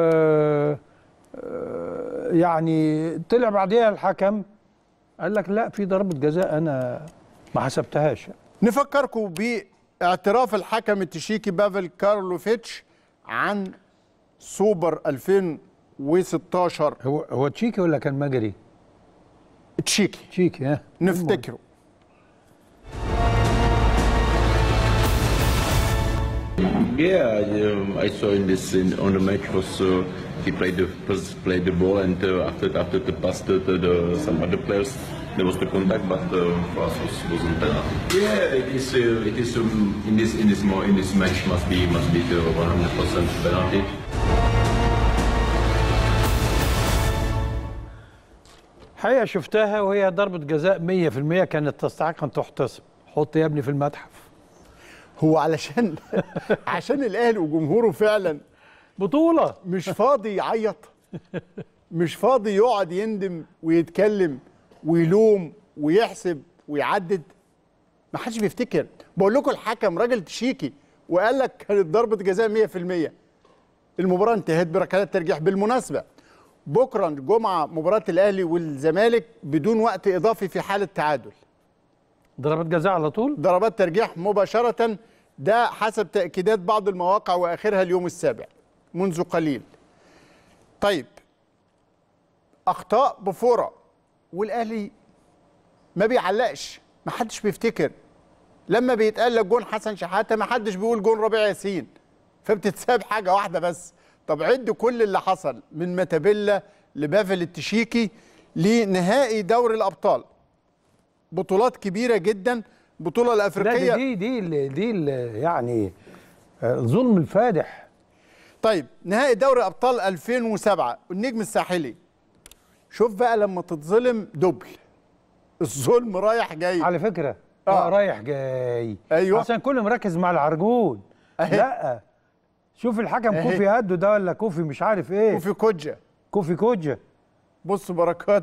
آه، يعني طلع بعديها الحكم قال لك لا في ضربه جزاء انا ما حسبتهاش نفكركم باعتراف الحكم التشيكي بافل كارلوفيتش عن سوبر 2016 هو هو تشيكي ولا كان مجري؟ تشيكي تشيكي ها نفتكره Yeah, um, I saw in this in, on the match was uh, he played the first played the ball and uh, after after the pass to, to the, some other players there was the contact, but uh, for us was wasn't penalty. Yeah, it is uh, it is um, in this in this more in this match must be must be the 100% penalty. حقيقة شفتها وهي ضربة جزاء 100% كانت تستحق أن تحتسب حط يا ابني في المتحف هو علشان عشان الاهلي وجمهوره فعلا بطولة مش فاضي يعيط مش فاضي يقعد يندم ويتكلم ويلوم ويحسب ويعدد ما حدش بيفتكر بقول لكم الحكم راجل تشيكي وقال لك كانت ضربه جزاء 100% المباراه انتهت بركلات ترجيح بالمناسبه بكره الجمعه مباراه الاهلي والزمالك بدون وقت اضافي في حاله تعادل ضربة جزاء على طول ضربات ترجيح مباشرة ده حسب تأكيدات بعض المواقع وآخرها اليوم السابع منذ قليل طيب أخطاء بفورة والأهلي ما بيعلقش ما حدش بيفتكر لما بيتقال لك جون حسن شحاتة ما حدش بيقول جون ربيع ياسين فبتتساب حاجة واحدة بس طب عد كل اللي حصل من ماتابيلا لبافل التشيكي لنهائي دوري الأبطال بطولات كبيرة جدا بطولة لا الأفريقية دي دي دي, دي ال- يعني آه، الظلم الفادح طيب نهائي دوري ابطال 2007 النجم الساحلي شوف بقى لما تتظلم دبل الظلم رايح جاي على فكرة آه. آه. رايح جاي أيوة. عشان كل مركز مع العرجون أهي. لا شوف الحكم أهي. كوفي هدو ده ولا كوفي مش عارف ايه وفي كوجا كوفي كوجا بص بركات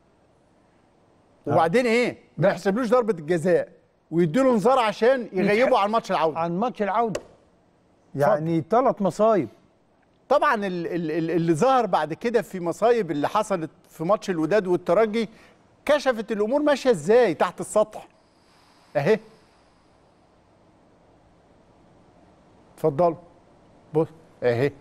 وبعدين ايه ما يحسبلوش ضربه الجزاء ويديله انذار عشان يغيبوا عن ماتش العوده عن ماتش العودة يعني ثلاث مصايب طبعا ال- ال- ال- اللي ظهر بعد كده في مصايب اللي حصلت في ماتش الوداد والترجي كشفت الامور ماشيه ازاي تحت السطح اهي اتفضلوا بص اهي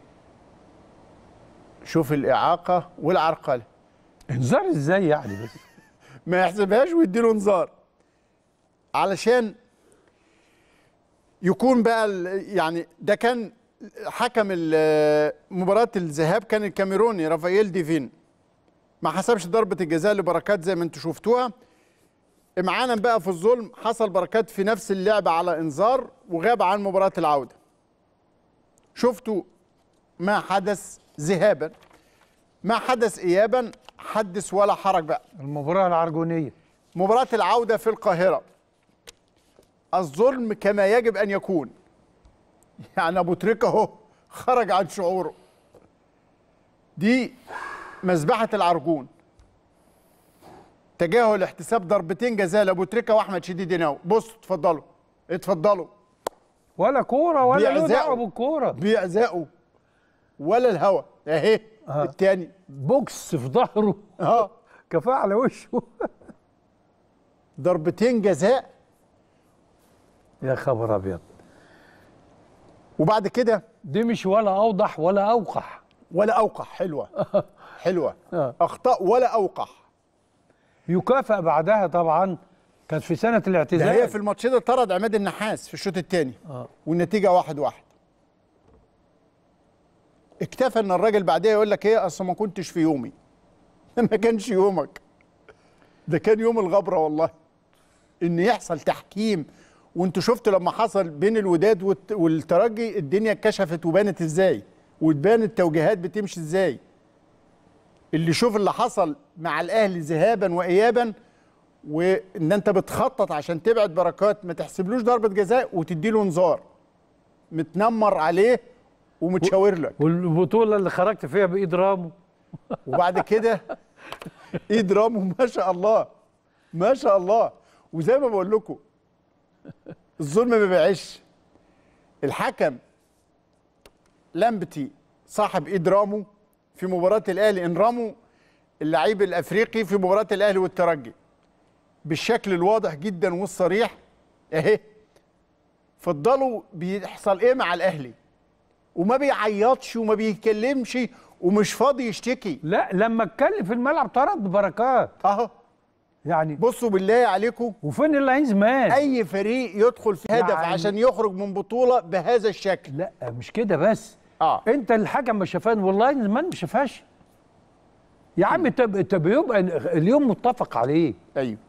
شوف الاعاقه والعرقله انذار ازاي يعني بس ما يحسبهاش ويديله انذار علشان يكون بقى ال- يعني ده كان حكم ال- مباراة الذهاب كان الكاميروني رافائيل ديفين ما حسبش ضربة الجزاء لبركات زي ما انتم شفتوها امعانا بقى في الظلم حصل بركات في نفس اللعبة على انذار وغاب عن مباراة العودة شفتوا ما حدث ذهابا ما حدث ايابا حدث ولا حرج بقى المباراة العرجونية مباراة العودة في القاهرة الظلم كما يجب أن يكون يعني أبو تريكة أهو خرج عن شعوره دي مذبحة العرجون تجاهل احتساب ضربتين جزاء لأبو تريكة وأحمد شديد ناو بصوا اتفضلوا اتفضلوا ولا كورة ولا له بيعزقوا. دعوة بالكورة بيعزقوا ولا الهوا اهي آه. التاني بوكس في ظهره اه كفاءة على وشه ضربتين جزاء يا خبر ابيض وبعد كده دي مش ولا اوضح ولا اوقح ولا اوقح حلوه حلوه آه. اخطاء ولا اوقح يكافئ بعدها طبعا كانت في سنة الاعتزال ده هي في الماتش ده طرد عماد النحاس في الشوط الثاني آه. والنتيجه واحد واحد اكتفى ان الراجل بعدها يقول لك ايه اصل ما كنتش في يومي ما كانش يومك ده كان يوم الغبره والله ان يحصل تحكيم وانتوا شفتوا لما حصل بين الوداد والت- والترجي الدنيا اتكشفت وبانت ازاي وتبان التوجيهات بتمشي ازاي اللي شوف اللي حصل مع الاهلي ذهابا وايابا وان انت بتخطط عشان تبعد بركات ما تحسبلوش ضربه جزاء وتدي له انذار متنمر عليه ومتشاور لك والبطولة اللي خرجت فيها بإيد رامو وبعد كده ايد رامو ما شاء الله ما شاء الله وزي ما بقول لكم الظلم ما بيعيش الحكم لامبتي صاحب ايد رامو في مباراه الاهلي ان رامو اللعيب الافريقي في مباراه الاهلي والترجي بالشكل الواضح جدا والصريح اهي فضلوا بيحصل ايه مع الاهلي وما بيعيطش وما بيتكلمش ومش فاضي يشتكي لا لما اتكلم في الملعب طرد بركات اهو يعني بصوا بالله عليكم وفين اللاين زمان اي فريق يدخل في هدف يعني- عشان يخرج من بطوله بهذا الشكل لا مش كده بس اه انت الحكم ما شافهاش والله زمان ما شافهاش يا عم طب طب يبقى اليوم متفق عليه ايوه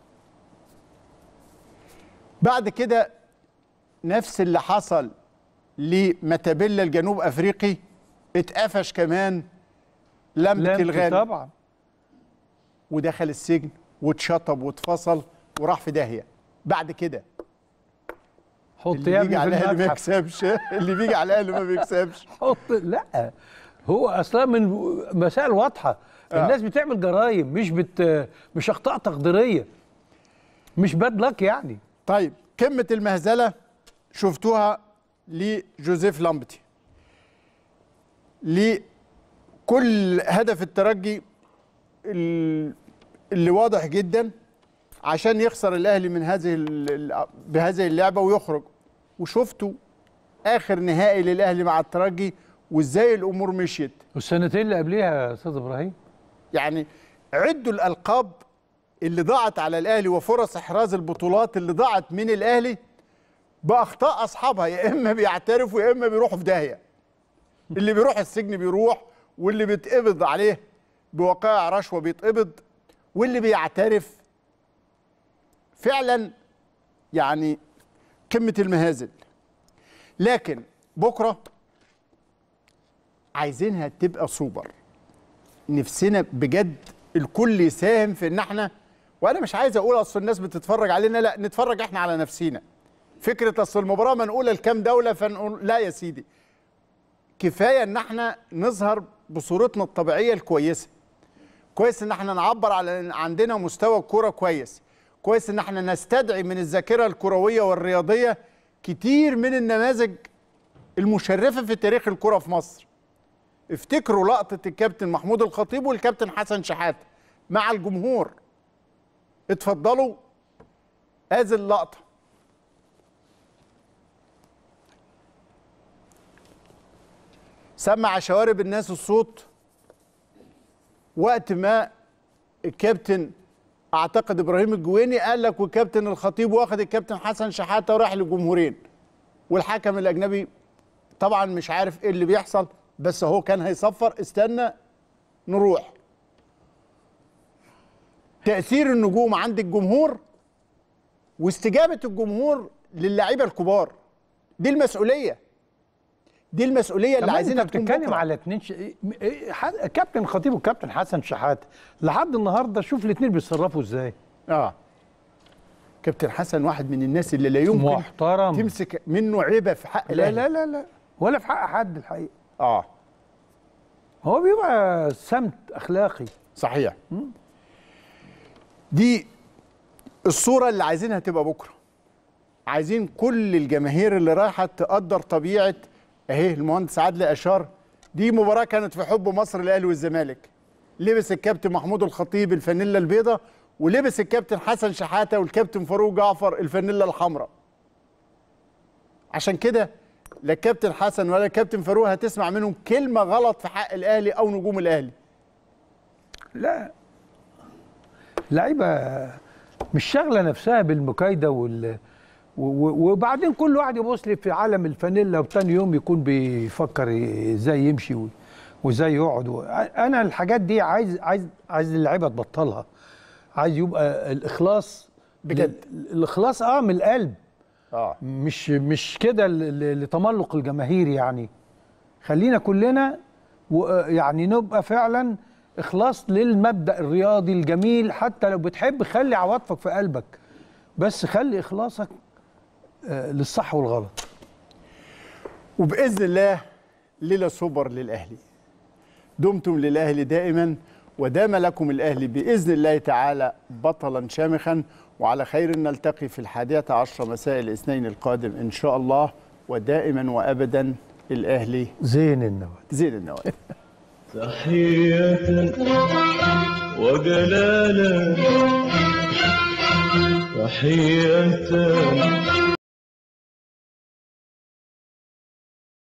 بعد كده نفس اللي حصل لمتابيلا الجنوب افريقي اتقفش كمان لمبة لمت الغالي طبعا ودخل السجن واتشطب واتفصل وراح في داهيه بعد كده حط اللي يا بيجي ابني على في الاهلي ما المتحف يكسبش اللي بيجي على الاهلي ما بيكسبش حط لا هو اصلا من مسائل واضحه آه. الناس بتعمل جرايم مش بت مش اخطاء تقديريه مش باد لك يعني طيب قمه المهزله شفتوها لجوزيف لامبتي لكل هدف الترجي ال- اللي واضح جدا عشان يخسر الاهلي من هذه ال- ال- بهذه اللعبه ويخرج وشفتوا اخر نهائي للاهلي مع الترجي وازاي الامور مشيت والسنتين اللي قبليها يا استاذ ابراهيم يعني عدوا الالقاب اللي ضاعت على الاهلي وفرص احراز البطولات اللي ضاعت من الاهلي باخطاء اصحابها يا اما بيعترفوا يا اما بيروحوا في داهيه اللي بيروح السجن بيروح واللي بيتقبض عليه بوقائع رشوه بيتقبض واللي بيعترف فعلا يعني قمه المهازل لكن بكره عايزينها تبقى سوبر نفسنا بجد الكل يساهم في ان احنا وانا مش عايز اقول اصل الناس بتتفرج علينا لا نتفرج احنا على نفسينا فكره اصل المباراه منقوله لكام دوله فنقول لا يا سيدي كفايه ان احنا نظهر بصورتنا الطبيعيه الكويسه كويس ان احنا نعبر على ان عندنا مستوى كوره كويس كويس ان احنا نستدعي من الذاكره الكرويه والرياضيه كتير من النماذج المشرفه في تاريخ الكره في مصر افتكروا لقطه الكابتن محمود الخطيب والكابتن حسن شحاته مع الجمهور اتفضلوا هذه اللقطه سمع شوارب الناس الصوت وقت ما الكابتن اعتقد ابراهيم الجويني قال لك والكابتن الخطيب واخد الكابتن حسن شحاته وراح للجمهورين والحكم الاجنبي طبعا مش عارف ايه اللي بيحصل بس هو كان هيصفر استنى نروح تأثير النجوم عند الجمهور واستجابة الجمهور للاعيبة الكبار دي المسؤولية دي المسؤولية اللي كمان عايزينها انت تكون بتتكلم بكرة. على اتنين ش... إيه- إيه- ح- كابتن الخطيب وكابتن حسن شحاته لحد النهارده شوف الاتنين بيتصرفوا ازاي اه كابتن حسن واحد من الناس اللي لا يمكن محترم تمسك منه عيبة في حق لا الأهلي. لا لا لا ولا في حق حد الحقيقه اه هو بيبقى سمت اخلاقي صحيح دي الصورة اللي عايزينها تبقى بكرة عايزين كل الجماهير اللي رايحة تقدر طبيعة اهي المهندس عادل أشار دي مباراة كانت في حب مصر الأهلي والزمالك لبس الكابتن محمود الخطيب الفانيلا البيضاء ولبس الكابتن حسن شحاتة والكابتن فاروق جعفر الفانيلا الحمراء عشان كده لا الكابتن حسن ولا الكابتن فاروق هتسمع منهم كلمة غلط في حق الأهلي أو نجوم الأهلي لا لعيبه مش شاغله نفسها بالمكايده وال و- و- وبعدين كل واحد يبص لي في عالم الفانيلا وتاني يوم يكون بيفكر ي- ازاي يمشي و- وازاي يقعد و- انا الحاجات دي عايز عايز عايز اللعيبه تبطلها عايز يبقى الاخلاص بجد. ال- الاخلاص اه من القلب اه مش مش كده ل- ل- لتملق الجماهير يعني خلينا كلنا و- يعني نبقى فعلا اخلاص للمبدا الرياضي الجميل حتى لو بتحب خلي عواطفك في قلبك بس خلي اخلاصك آه، للصح والغلط وباذن الله ليله سوبر للاهلي دمتم للاهلي دائما ودام لكم الأهلي بإذن الله تعالى بطلا شامخا وعلى خير نلتقي في الحادية عشر مساء الاثنين القادم إن شاء الله ودائما وأبدا الأهلي زين النواد زين النوادي تحية وجلالا تحية